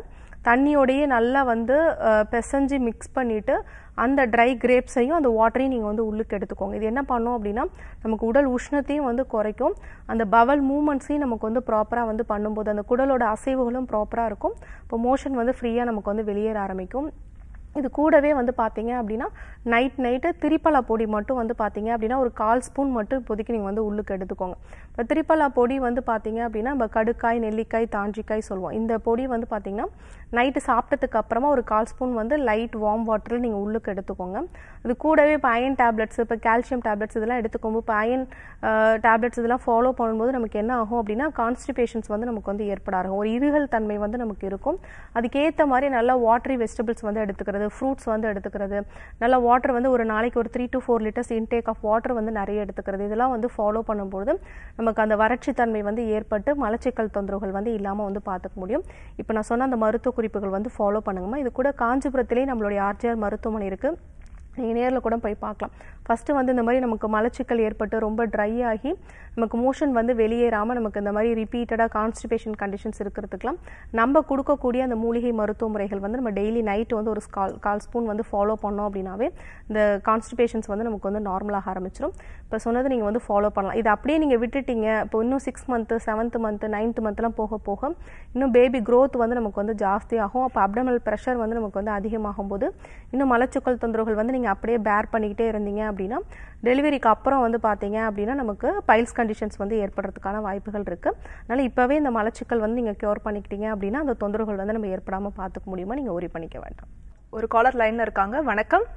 தண்ணியோடையே நல்லா வந்து அஹ், பிசைஞ்சு மிக்ஸ் பண்ணிட்டு அந்த ட்ரை கிரேப்ஸையும் அந்த வாட்டரையும் நீங்கள் வந்து உள்ளுக்கு எடுத்துக்கோங்க இது என்ன பண்ணும் அப்படின்னா நமக்கு உடல் உஷ்ணத்தையும் வந்து குறைக்கும் அந்த பவல் மூமெண்ட்ஸையும் நமக்கு வந்து ப்ராப்பராக வந்து பண்ணும்போது அந்த குடலோட அசைவுகளும் ப்ராப்பராக இருக்கும் இப்போ மோஷன் வந்து ஃப்ரீயாக நமக்கு வந்து வெளியேற ஆரம்பிக்கும் இது கூடவே வந்து பார்த்தீங்க அப்படின்னா நைட் நைட்டு திரிப்பலா பொடி மட்டும் வந்து பார்த்தீங்க அப்படின்னா ஒரு கால் ஸ்பூன் மட்டும் இப்போதைக்கு நீங்கள் வந்து உள்ளுக்கு எடுத்துக்கோங்க இப்போ திரிப்பலா பொடி வந்து பார்த்தீங்க அப்படின்னா நம்ம கடுக்காய் நெல்லிக்காய் தாஞ்சிக்காய் சொல்லுவோம் இந்த பொடி வந்து பார்த்தீங்கன்னா நைட்டு சாப்பிட்டதுக்கு அப்புறமா ஒரு கால் ஸ்பூன் வந்து லைட் வார்ம் வாட்டரில் நீங்கள் உள்ளுக்கு எடுத்துக்கோங்க அது கூடவே இப்போ அயன் டேப்லெட்ஸ் இப்போ கால்சியம் டேப்லெட்ஸ் இதெல்லாம் எடுத்துக்கும்போது இப்போ அயன் டேப்லெட்ஸ் இதெல்லாம் ஃபாலோ பண்ணும்போது நமக்கு என்ன ஆகும் அப்படின்னா கான்ஸ்டிபேஷன்ஸ் வந்து நமக்கு வந்து ஏற்பட ஆரம்பிக்கும் ஒரு இருகல் தன்மை வந்து நமக்கு இருக்கும் அதுக்கேற்ற மாதிரி நல்லா வாட்டரி வெஜிடபிள்ஸ் வந்து எடுத்துக்கிறது ஃப்ரூட்ஸ் வந்து எடுத்துக்கிறது நல்லா வாட்டர் வந்து ஒரு நாளைக்கு ஒரு three to four litres intake of water வந்து நிறைய எடுத்துக்கிறது இதெல்லாம் வந்து ஃபாலோ பண்ணும்போது நமக்கு அந்த வறட்சி தன்மை வந்து ஏற்பட்டு மலச்சிக்கல் தொந்தரவுகள் வந்து இல்லாமல் வந்து பார்த்துக்க முடியும் இப்போ நான் சொன்ன அந்த மருத்துவ குறிப்புகள் வந்து ஃபாலோ பண்ணுங்கம்மா இது கூட காஞ்சிபுரத்திலே நம்மளுடைய ஆர்ஜிஆர் மருத்துவமனை இருக்குது நீங்கள் நேரில் கூட போய் பார்க்கலாம் ஃபஸ்ட்டு வந்து இந்த மாதிரி நமக்கு மலச்சிக்கல் ஏற்பட்டு ரொம்ப ட்ரை ஆகி நமக்கு மோஷன் வந்து வெளியேறாமல் நமக்கு இந்த மாதிரி ரிப்பீட்டடாக கான்ஸ்டிபேஷன் கண்டிஷன்ஸ் இருக்கிறதுக்கெலாம் நம்ம கொடுக்கக்கூடிய அந்த மூலிகை மருத்துவ முறைகள் வந்து நம்ம டெய்லி நைட் வந்து ஒரு கால் கால் ஸ்பூன் வந்து ஃபாலோ பண்ணோம் அப்படின்னாவே இந்த கான்ஸ்டிபேஷன்ஸ் வந்து நமக்கு வந்து நார்மலாக ஆரம்பிச்சிடும் இப்போ சொன்னது நீங்கள் வந்து ஃபாலோ பண்ணலாம் இது அப்படியே நீங்கள் விட்டுட்டீங்க இப்போ இன்னும் six month seventh month ninth மந்த்லாம் போக போக இன்னும் பேபி growth வந்து நமக்கு வந்து ஜாஸ்தி ஆகும் அப்போ அப்டமல் ப்ரெஷர் வந்து நமக்கு வந்து அதிகமாகும் போது இன்னும் மலச்சுக்கல் தொந்தரவுகள் வந்து நீங்கள் அப்படியே பேர் பண்ணிக்கிட்டே இருந்தீங்க அப்படின்னா டெலிவரிக்கு அப்புறம் வந்து பார்த்தீங்க அப்படின்னா நமக்கு பைல்ஸ் கண்டிஷன்ஸ் வந்து ஏற்படுறதுக்கான வாய்ப்புகள் இருக்குது அதனால் இப்போவே இந்த மலச்சிக்கல் வந்து நீங்கள் க்யூர் பண்ணிக்கிட்டீங்க அப்படின்னா அந்த தொந்தரவுகள் வந்து நம்ம ஏற்படாமல் பார்த்துக்க முடியுமா நீங்கள் ஒரி பண்ணிக்க வேண்டாம் ஒரு காலர் லைன்ல இருக்காங்க வணக்கம்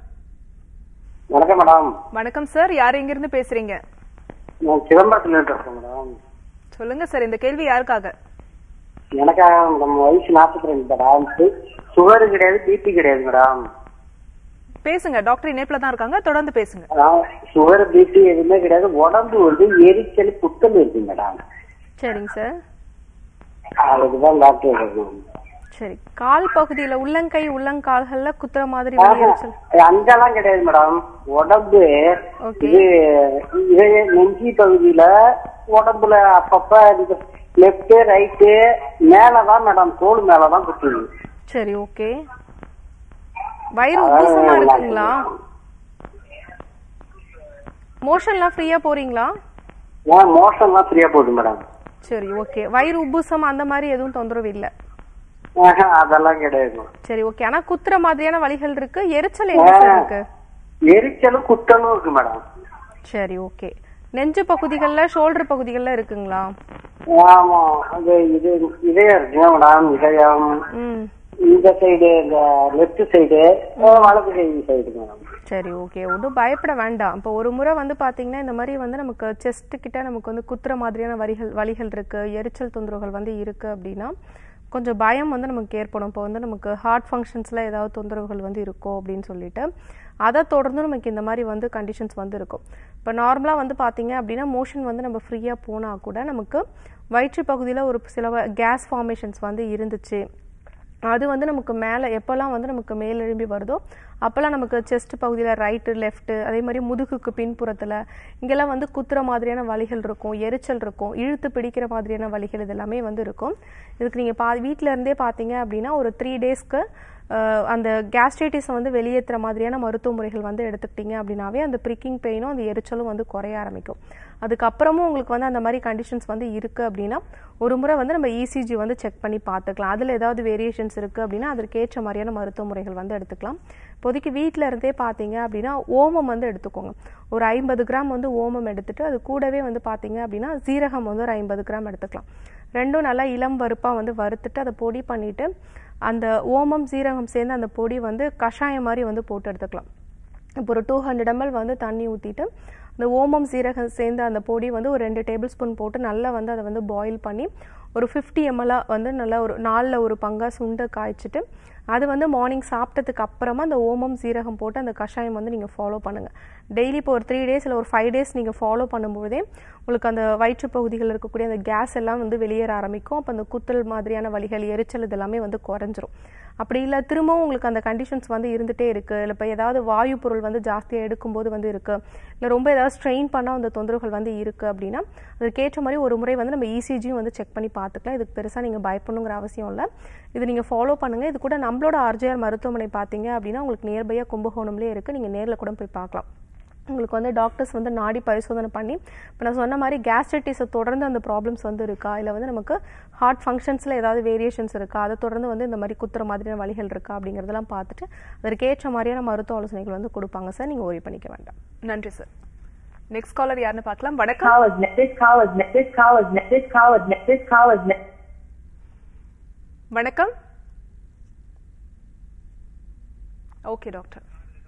வணக்கம் மேடம் வணக்கம் சார் யார் எங்கிருந்து பேசுறீங்க நான் சிதம்பரத்துல இருக்கேன் மேடம் சொல்லுங்க சார் இந்த கேள்வி யாருக்காக எனக்காக நம்ம வயசு நாற்பத்தி ரெண்டு மேடம் சுகரு கிடையாது பிபி கிடையாது மேடம் பேசுங்க டாக்டர் இணைப்புல தான் இருக்காங்க தொடர்ந்து பேசுங்க சுகர் பிபி எதுவுமே கிடையாது உடம்பு வந்து எரிச்சல் குத்தல் இருக்கு மேடம் சரிங்க சார் அதுக்குதான் டாக்டர் இருக்கணும். சரி கால் பகுதியில் உள்ளங்கை உள்ளங்கால்களில் குத்துற மாதிரி வலி எரிச்சல் அங்கெல்லாம் கிடையாது மேடம் உடம்பு Okay. இது இதய நெஞ்சி பகுதியில உடம்புல அப்பப்ப லெப்ட் ரைட்டு மேலதான் மேடம் தோல் மேலதான் குத்துது சரி ஓகே வயிறு உப்புசமா இருக்குங்களா மோஷன்லாம் ஃப்ரீயா போறீங்களா ஏன் மோஷன்லாம் ஃப்ரீயா போகுது மேடம் சரி ஓகே வயிறு உப்புசம் அந்த மாதிரி எதுவும் தொந்தரவு இல்ல ஆஹா, அதெல்லாம் கிடையாது சரி ஓகே ஆனா குத்துற மாதிரியான வலிகள் இருக்கு எரிச்சல் எங்க சார் இருக்கு எரிச்சலும் குத்தலும் இருக்கு மேடம் சரி ஓகே நெஞ்சு பகுதிகள்ல ஷோல்டர் பகுதிகள்ல இருக்குங்களா ஆமா அது இது இதயம் இருக்கு மேடம் இதயம் ம் இந்த சைடு இந்த லெஃப்ட் சைடு வலது கை சைடு மேடம் சரி ஓகே ஒன்றும் பயப்பட வேண்டாம் இப்போ ஒரு முறை வந்து பார்த்தீங்கன்னா இந்த மாதிரி வந்து நமக்கு செஸ்ட் கிட்ட நமக்கு வந்து குத்துற மாதிரியான வரிகள் வலிகள் இருக்கு எரிச்சல் தொந்தரவுகள் வந்து இருக்கு அப்படின்னா கொஞ்சம் பயம் வந்து நமக்கு ஏற்படும் இப்போ வந்து நமக்கு ஹார்ட் ஃபங்க்ஷன்ஸில் ஏதாவது தொந்தரவுகள் வந்து இருக்கோ அப்படின்னு சொல்லிட்டு அதை தொடர்ந்து நமக்கு இந்த மாதிரி வந்து கண்டிஷன்ஸ் வந்து இருக்கும் இப்போ நார்மலாக வந்து பார்த்தீங்க அப்படின்னா மோஷன் வந்து நம்ம ஃப்ரீயாக போனால் கூட நமக்கு வயிற்று பகுதியில் ஒரு சில கேஸ் ஃபார்மேஷன்ஸ் வந்து இருந்துச்சு அது வந்து நமக்கு மேலே எப்போல்லாம் வந்து நமக்கு மேல் எழும்பி வருதோ அப்போல்லாம் நமக்கு செஸ்ட் பகுதியில் ரைட்டு லெஃப்ட்டு அதே மாதிரி முதுகுக்கு பின்புறத்தில் இங்கெல்லாம் வந்து குத்துற மாதிரியான வலிகள் இருக்கும் எரிச்சல் இருக்கும் இழுத்து பிடிக்கிற மாதிரியான வலிகள் இதெல்லாமே வந்து இருக்கும் இதுக்கு நீங்கள் பா வீட்டில் இருந்தே பார்த்தீங்க அப்படின்னா ஒரு த்ரீ டேஸ்க்கு அந்த கேஸ்ட்ரைட்டிஸை வந்து வெளியேற்றுற மாதிரியான மருத்துவ முறைகள் வந்து எடுத்துக்கிட்டீங்க அப்படின்னாவே அந்த ப்ரிக்கிங் பெயினும் அந்த எரிச்சலும் வந்து குறைய ஆரம்பிக்கும் அதுக்கப்புறமும் உங்களுக்கு வந்து அந்த மாதிரி கண்டிஷன்ஸ் வந்து இருக்குது அப்படின்னா ஒரு முறை வந்து நம்ம இசிஜி வந்து செக் பண்ணி பார்த்துக்கலாம் அதில் ஏதாவது வேரியேஷன்ஸ் இருக்குது அப்படின்னா அதற்கேற்ற மாதிரியான மருத்துவ முறைகள் வந்து எடுத்துக்கலாம் இப்போதைக்கு வீட்டில் இருந்தே பார்த்தீங்க அப்படின்னா ஓமம் வந்து எடுத்துக்கோங்க ஒரு ஐம்பது கிராம் வந்து ஓமம் எடுத்துட்டு அது கூடவே வந்து பார்த்தீங்க அப்படின்னா சீரகம் வந்து ஒரு ஐம்பது கிராம் எடுத்துக்கலாம் ரெண்டும் நல்லா இளம் வறுப்பாக வந்து வறுத்துட்டு அதை பொடி பண்ணிட்டு அந்த ஓமம் சீரகம் சேர்ந்து அந்த பொடி வந்து கஷாயம் மாதிரி வந்து போட்டு எடுத்துக்கலாம் இப்போ ஒரு டூ ஹண்ட்ரட் எம்எல் வந்து தண்ணி ஊற்றிட்டு அந்த ஓமம் சீரகம் சேர்ந்து அந்த பொடி வந்து ஒரு ரெண்டு டேபிள் ஸ்பூன் போட்டு நல்லா வந்து அதை வந்து பாயில் பண்ணி ஒரு ஃபிஃப்டி எம்எல்லாக வந்து நல்லா ஒரு நாலில் ஒரு பங்காக சுண்டை காய்ச்சிட்டு அது வந்து மார்னிங் சாப்பிட்டதுக்கு அப்புறமா அந்த ஓமம் சீரகம் போட்டு அந்த கஷாயம் வந்து நீங்கள் ஃபாலோ பண்ணுங்கள் டெய்லி இப்போ ஒரு த்ரீ டேஸ் இல்லை ஒரு ஃபைவ் டேஸ் நீங்கள் ஃபாலோ பண்ணும்போதே உங்களுக்கு அந்த வயிற்று பகுதிகளில் இருக்கக்கூடிய அந்த கேஸ் எல்லாம் வந்து வெளியேற ஆரம்பிக்கும் அப்போ அந்த குத்தல் மாதிரியான வலிகள் எரிச்சல் இதெல்லாமே வந்து குறைஞ்சிரும் அப்படி இல்லை திரும்பவும் உங்களுக்கு அந்த கண்டிஷன்ஸ் வந்து இருந்துகிட்டே இருக்குது இல்லை இப்போ ஏதாவது வாயு பொருள் வந்து ஜாஸ்தியாக எடுக்கும்போது வந்து இருக்குது இல்லை ரொம்ப ஏதாவது ஸ்ட்ரெயின் பண்ணால் அந்த தொந்தரவுகள் வந்து இருக்குது அப்படின்னா அதுக்கேற்ற மாதிரி ஒரு முறை வந்து நம்ம இசிஜியும் வந்து செக் பண்ணி பார்த்துக்கலாம் இதுக்கு பெருசாக நீங்கள் பயப்படணுங்கிற அவசியம் இல்லை இது நீங்கள் ஃபாலோ பண்ணுங்கள் இது கூட நம்மளோட ஆர்ஜிஆர் மருத்துவமனை பார்த்தீங்க அப்படின்னா உங்களுக்கு நியர்பையாக கும்பகோணம்லேயே இருக்குது நீங்கள் நேரில் கூட போய் பார்க்கலாம் உங்களுக்கு வந்து டாக்டர்ஸ் வந்து நாடி பரிசோதனை பண்ணி இப்போ நான் சொன்ன மாதிரி கேஸ்ட்ரைட்டிஸை தொடர்ந்து அந்த ப்ராப்ளம்ஸ் வந்து இருக்கா இல்லை வந்து நமக்கு ஹார்ட் ஃபங்க்ஷன்ஸில் ஏதாவது வேரியேஷன்ஸ் இருக்கா அதை தொடர்ந்து வந்து இந்த மாதிரி குத்துற மாதிரியான வழிகள் இருக்கா அப்படிங்கிறதெல்லாம் பார்த்துட்டு அதற்கேற்ற மாதிரியான மருத்துவ ஆலோசனைகள் வந்து கொடுப்பாங்க சார் நீங்கள் worry பண்ணிக்க வேண்டாம் நன்றி சார் நெக்ஸ்ட் காலர் யாருன்னு பார்க்கலாம் வணக்கம் call is ne- this call is ne- this call is ne- this call is ne- this call is ne- வணக்கம் ஓகே டாக்டர்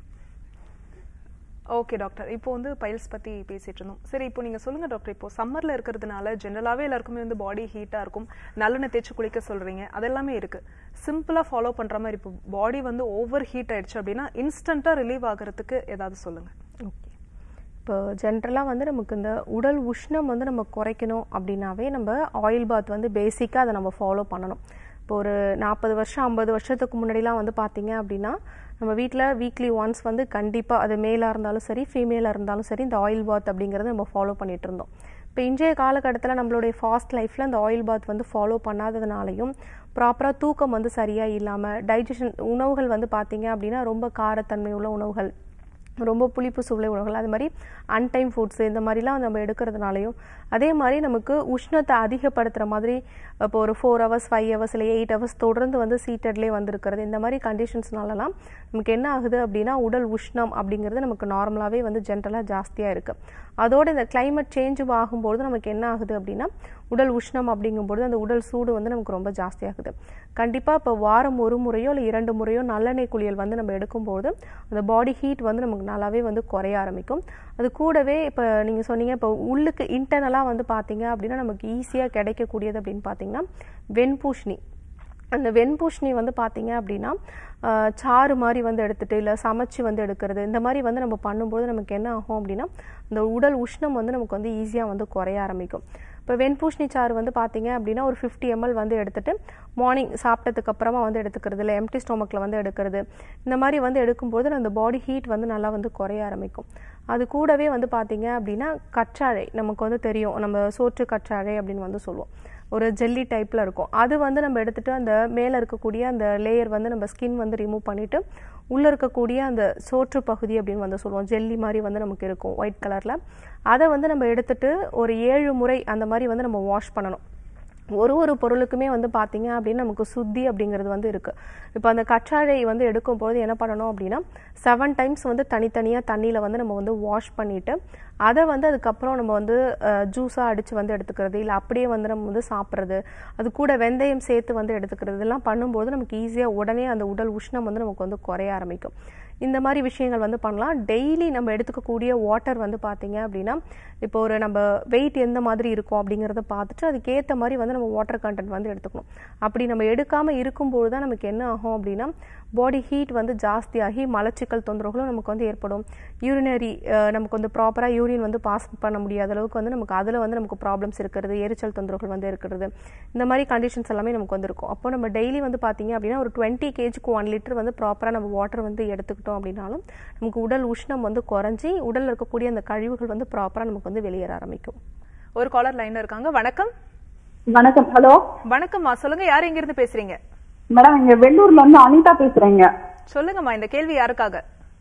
ஓகே டாக்டர் இப்போ வந்து பைல்ஸ் பத்தி பேசிட்டு இருந்தோம் சரி இப்போ நீங்க சொல்லுங்க டாக்டர் இப்போ சம்மர்ல இருக்கிறதுனால ஜெனரலாவே எல்லாருக்குமே வந்து பாடி ஹீட்டா இருக்கும் நல்லெண்ணெய் தேய்ச்சி குளிக்க சொல்றீங்க அதெல்லாமே இருக்கு சிம்பிளா ஃபாலோ பண்ற மாதிரி இப்போ பாடி வந்து ஓவர் ஹீட் ஆயிடுச்சு அப்படின்னா இன்ஸ்டன்ட்டா ரிலீவ் ஆகுறதுக்கு ஏதாவது சொல்லுங்க ஓகே இப்போ ஜென்ரலாக வந்து நமக்கு இந்த உடல் உஷ்ணம் வந்து நம்ம குறைக்கணும் அப்படின்னாவே நம்ம ஆயில் பாத் வந்து பேசிக்காக அதை நம்ம ஃபாலோ பண்ணணும் இப்போ ஒரு நாற்பது வருஷம் ஐம்பது வருஷத்துக்கு முன்னாடிலாம் வந்து பார்த்தீங்க அப்படின்னா நம்ம வீட்டில் வீக்லி ஒன்ஸ் வந்து கண்டிப்பாக அது மேலாக இருந்தாலும் சரி ஃபீமேலாக இருந்தாலும் சரி இந்த ஆயில் பாத் அப்படிங்கிறத நம்ம ஃபாலோ பண்ணிட்டு இருந்தோம் இப்போ இன்றைய காலகட்டத்தில் நம்மளுடைய ஃபாஸ்ட் லைஃப்பில் அந்த ஆயில் பாத் வந்து ஃபாலோ பண்ணாததுனாலையும் ப்ராப்பராக தூக்கம் வந்து சரியாக இல்லாமல் டைஜஷன் உணவுகள் வந்து பார்த்தீங்க அப்படின்னா ரொம்ப காரத்தன்மை உள்ள உணவுகள் ரொம்ப புளிப்பு சுவை உணவுகள் அது மாதிரி அன்டைம் ஃபுட்ஸ் இந்த மாதிரிலாம் நம்ம எடுக்கிறதுனாலையும் அதே மாதிரி நமக்கு உஷ்ணத்தை அதிகப்படுத்துகிற மாதிரி இப்போ ஒரு ஃபோர் ஹவர்ஸ் ஃபைவ் ஹவர்ஸ் இல்லை எயிட் ஹவர்ஸ் தொடர்ந்து வந்து சீட்டட்லேயே வந்திருக்கிறது இந்த மாதிரி கண்டிஷன்ஸ்னாலலாம் நமக்கு என்ன ஆகுது அப்படின்னா உடல் உஷ்ணம் அப்படிங்கிறது நமக்கு நார்மலாகவே வந்து ஜென்ரலாக ஜாஸ்தியாக இருக்குது அதோட இந்த கிளைமேட் சேஞ்ச் ஆகும்போது நமக்கு என்ன ஆகுது அப்படின்னா உடல் உஷ்ணம் அப்படிங்கும்போது அந்த உடல் சூடு வந்து நமக்கு ரொம்ப ஜாஸ்தியாகுது கண்டிப்பாக இப்போ வாரம் ஒரு முறையோ இல்லை இரண்டு முறையோ நல்லெண்ணெய் குளியல் வந்து நம்ம எடுக்கும்போது அந்த பாடி ஹீட் வந்து நமக்கு நல்லாவே வந்து குறைய ஆரம்பிக்கும் அது கூடவே இப்போ நீங்கள் சொன்னீங்க இப்போ உள்ளுக்கு இன்டர்னலாக வந்து பார்த்தீங்க அப்படின்னா நமக்கு ஈஸியாக கிடைக்கக்கூடியது அப்படின்னு பார்த்தீங்கன்னா வெண்பூஷணி அந்த வெண்பூஷணி வந்து பார்த்தீங்க அப்படின்னா ஆஹ், சாறு மாதிரி வந்து எடுத்துட்டு இல்லை சமைச்சு வந்து எடுக்கிறது இந்த மாதிரி வந்து நம்ம பண்ணும்போது நமக்கு என்ன ஆகும் அப்படின்னா இந்த உடல் உஷ்ணம் வந்து நமக்கு வந்து ஈஸியாக வந்து குறைய ஆரம்பிக்கும் இப்போ வெண்பூஷணி சாறு வந்து பார்த்தீங்க அப்படின்னா ஒரு ஃபிஃப்டி எம்எல் வந்து எடுத்துட்டு மார்னிங் சாப்பிட்டதுக்கு அப்புறமா வந்து எடுத்துக்கிறது இல்லை எம்டி ஸ்டொமக்கில் வந்து எடுக்கிறது இந்த மாதிரி வந்து எடுக்கும்போது அந்த பாடி ஹீட் வந்து நல்லா வந்து குறைய ஆரம்பிக்கும் அது கூடவே வந்து பார்த்தீங்க அப்படின்னா கற்றாழை நமக்கு வந்து தெரியும் நம்ம சோற்று கற்றாழை அப்படின்னு வந்து சொல்லுவோம் ஒரு ஜெல்லி டைப்பில் இருக்கும் அது வந்து நம்ம எடுத்துட்டு அந்த மேலே இருக்கக்கூடிய அந்த லேயர் வந்து நம்ம ஸ்கின் வந்து ரிமூவ் பண்ணிட்டு உள்ளே இருக்கக்கூடிய அந்த சோற்று பகுதி அப்படின்னு வந்து சொல்லுவோம் ஜெல்லி மாதிரி வந்து நமக்கு இருக்கும் ஒயிட் கலரில் அதை வந்து நம்ம எடுத்துட்டு ஒரு ஏழு முறை அந்த மாதிரி வந்து நம்ம வாஷ் பண்ணணும் ஒரு ஒரு பொருளுக்குமே வந்து பார்த்தீங்க அப்படின்னா நமக்கு சுத்தி அப்படிங்கிறது வந்து இருக்குது இப்போ அந்த கற்றாழை வந்து எடுக்கும்போது என்ன பண்ணணும் அப்படின்னா செவன் டைம்ஸ் வந்து தனித்தனியாக தண்ணியில் வந்து நம்ம வந்து வாஷ் பண்ணிவிட்டு அதை வந்து அதுக்கப்புறம் நம்ம வந்து ஜூஸாக அடித்து வந்து எடுத்துக்கிறது இல்லை அப்படியே வந்து நம்ம வந்து சாப்பிட்றது அது கூட வெந்தயம் சேர்த்து வந்து எடுத்துக்கிறது இதெல்லாம் பண்ணும்போது நமக்கு ஈஸியாக உடனே அந்த உடல் உஷ்ணம் வந்து நமக்கு வந்து குறைய ஆரம்பிக்கும் இந்த மாதிரி விஷயங்கள் வந்து பண்ணலாம் டெய்லி நம்ம எடுத்துக்கக்கூடிய வாட்டர் வந்து பார்த்தீங்க அப்படின்னா இப்போ ஒரு நம்ம வெயிட் எந்த மாதிரி இருக்கும் அப்படிங்கிறத பார்த்துட்டு அதுக்கேற்ற மாதிரி வந்து நம்ம வாட்டர் கண்டென்ட் வந்து எடுத்துக்கணும் அப்படி நம்ம எடுக்காமல் இருக்கும்போது தான் நமக்கு என்ன ஆகும் அப்படின்னா பாடி ஹீட் வந்து ஜாஸ்தியாகி மலச்சிக்கல் தொந்தரவுகளும் நமக்கு வந்து ஏற்படும் யூரினரி நமக்கு வந்து ப்ராப்பராக யூரின் வந்து பாஸ் பண்ண முடியாத அளவுக்கு வந்து நமக்கு அதில் வந்து நமக்கு ப்ராப்ளம்ஸ் இருக்கிறது எரிச்சல் தொந்தரவுகள் வந்து இருக்கிறது இந்த மாதிரி கண்டிஷன்ஸ் எல்லாமே நமக்கு வந்து இருக்கும் அப்போ நம்ம டெய்லி வந்து பார்த்தீங்க அப்படின்னா ஒரு டுவெண்ட்டி கேஜிக்கு ஒன் லிட்டர் வந்து ப்ராப்பராக நம்ம வாட்டர் வந்து எடுத்துக்கிட்டோம் அப்படின்னாலும் நமக்கு உடல் உஷ்ணம் வந்து குறைஞ்சி உடலில் இருக்கக்கூடிய அந்த கழிவுகள் வந்து ப்ராப்பராக நமக்கு வந்து வெளியேற ஆரம்பிக்கும் ஒரு காலர் லைன்ல இருக்காங்க வணக்கம் வணக்கம் ஹலோ வணக்கம்மா சொல்லுங்க யார் எங்க இருந்து பேசுறீங்க மேடம் இங்க வெள்ளூர்ல இருந்து அனிதா பேசுறேங்க சொல்லுங்கம்மா இந்த கேள்வி யாருக்காக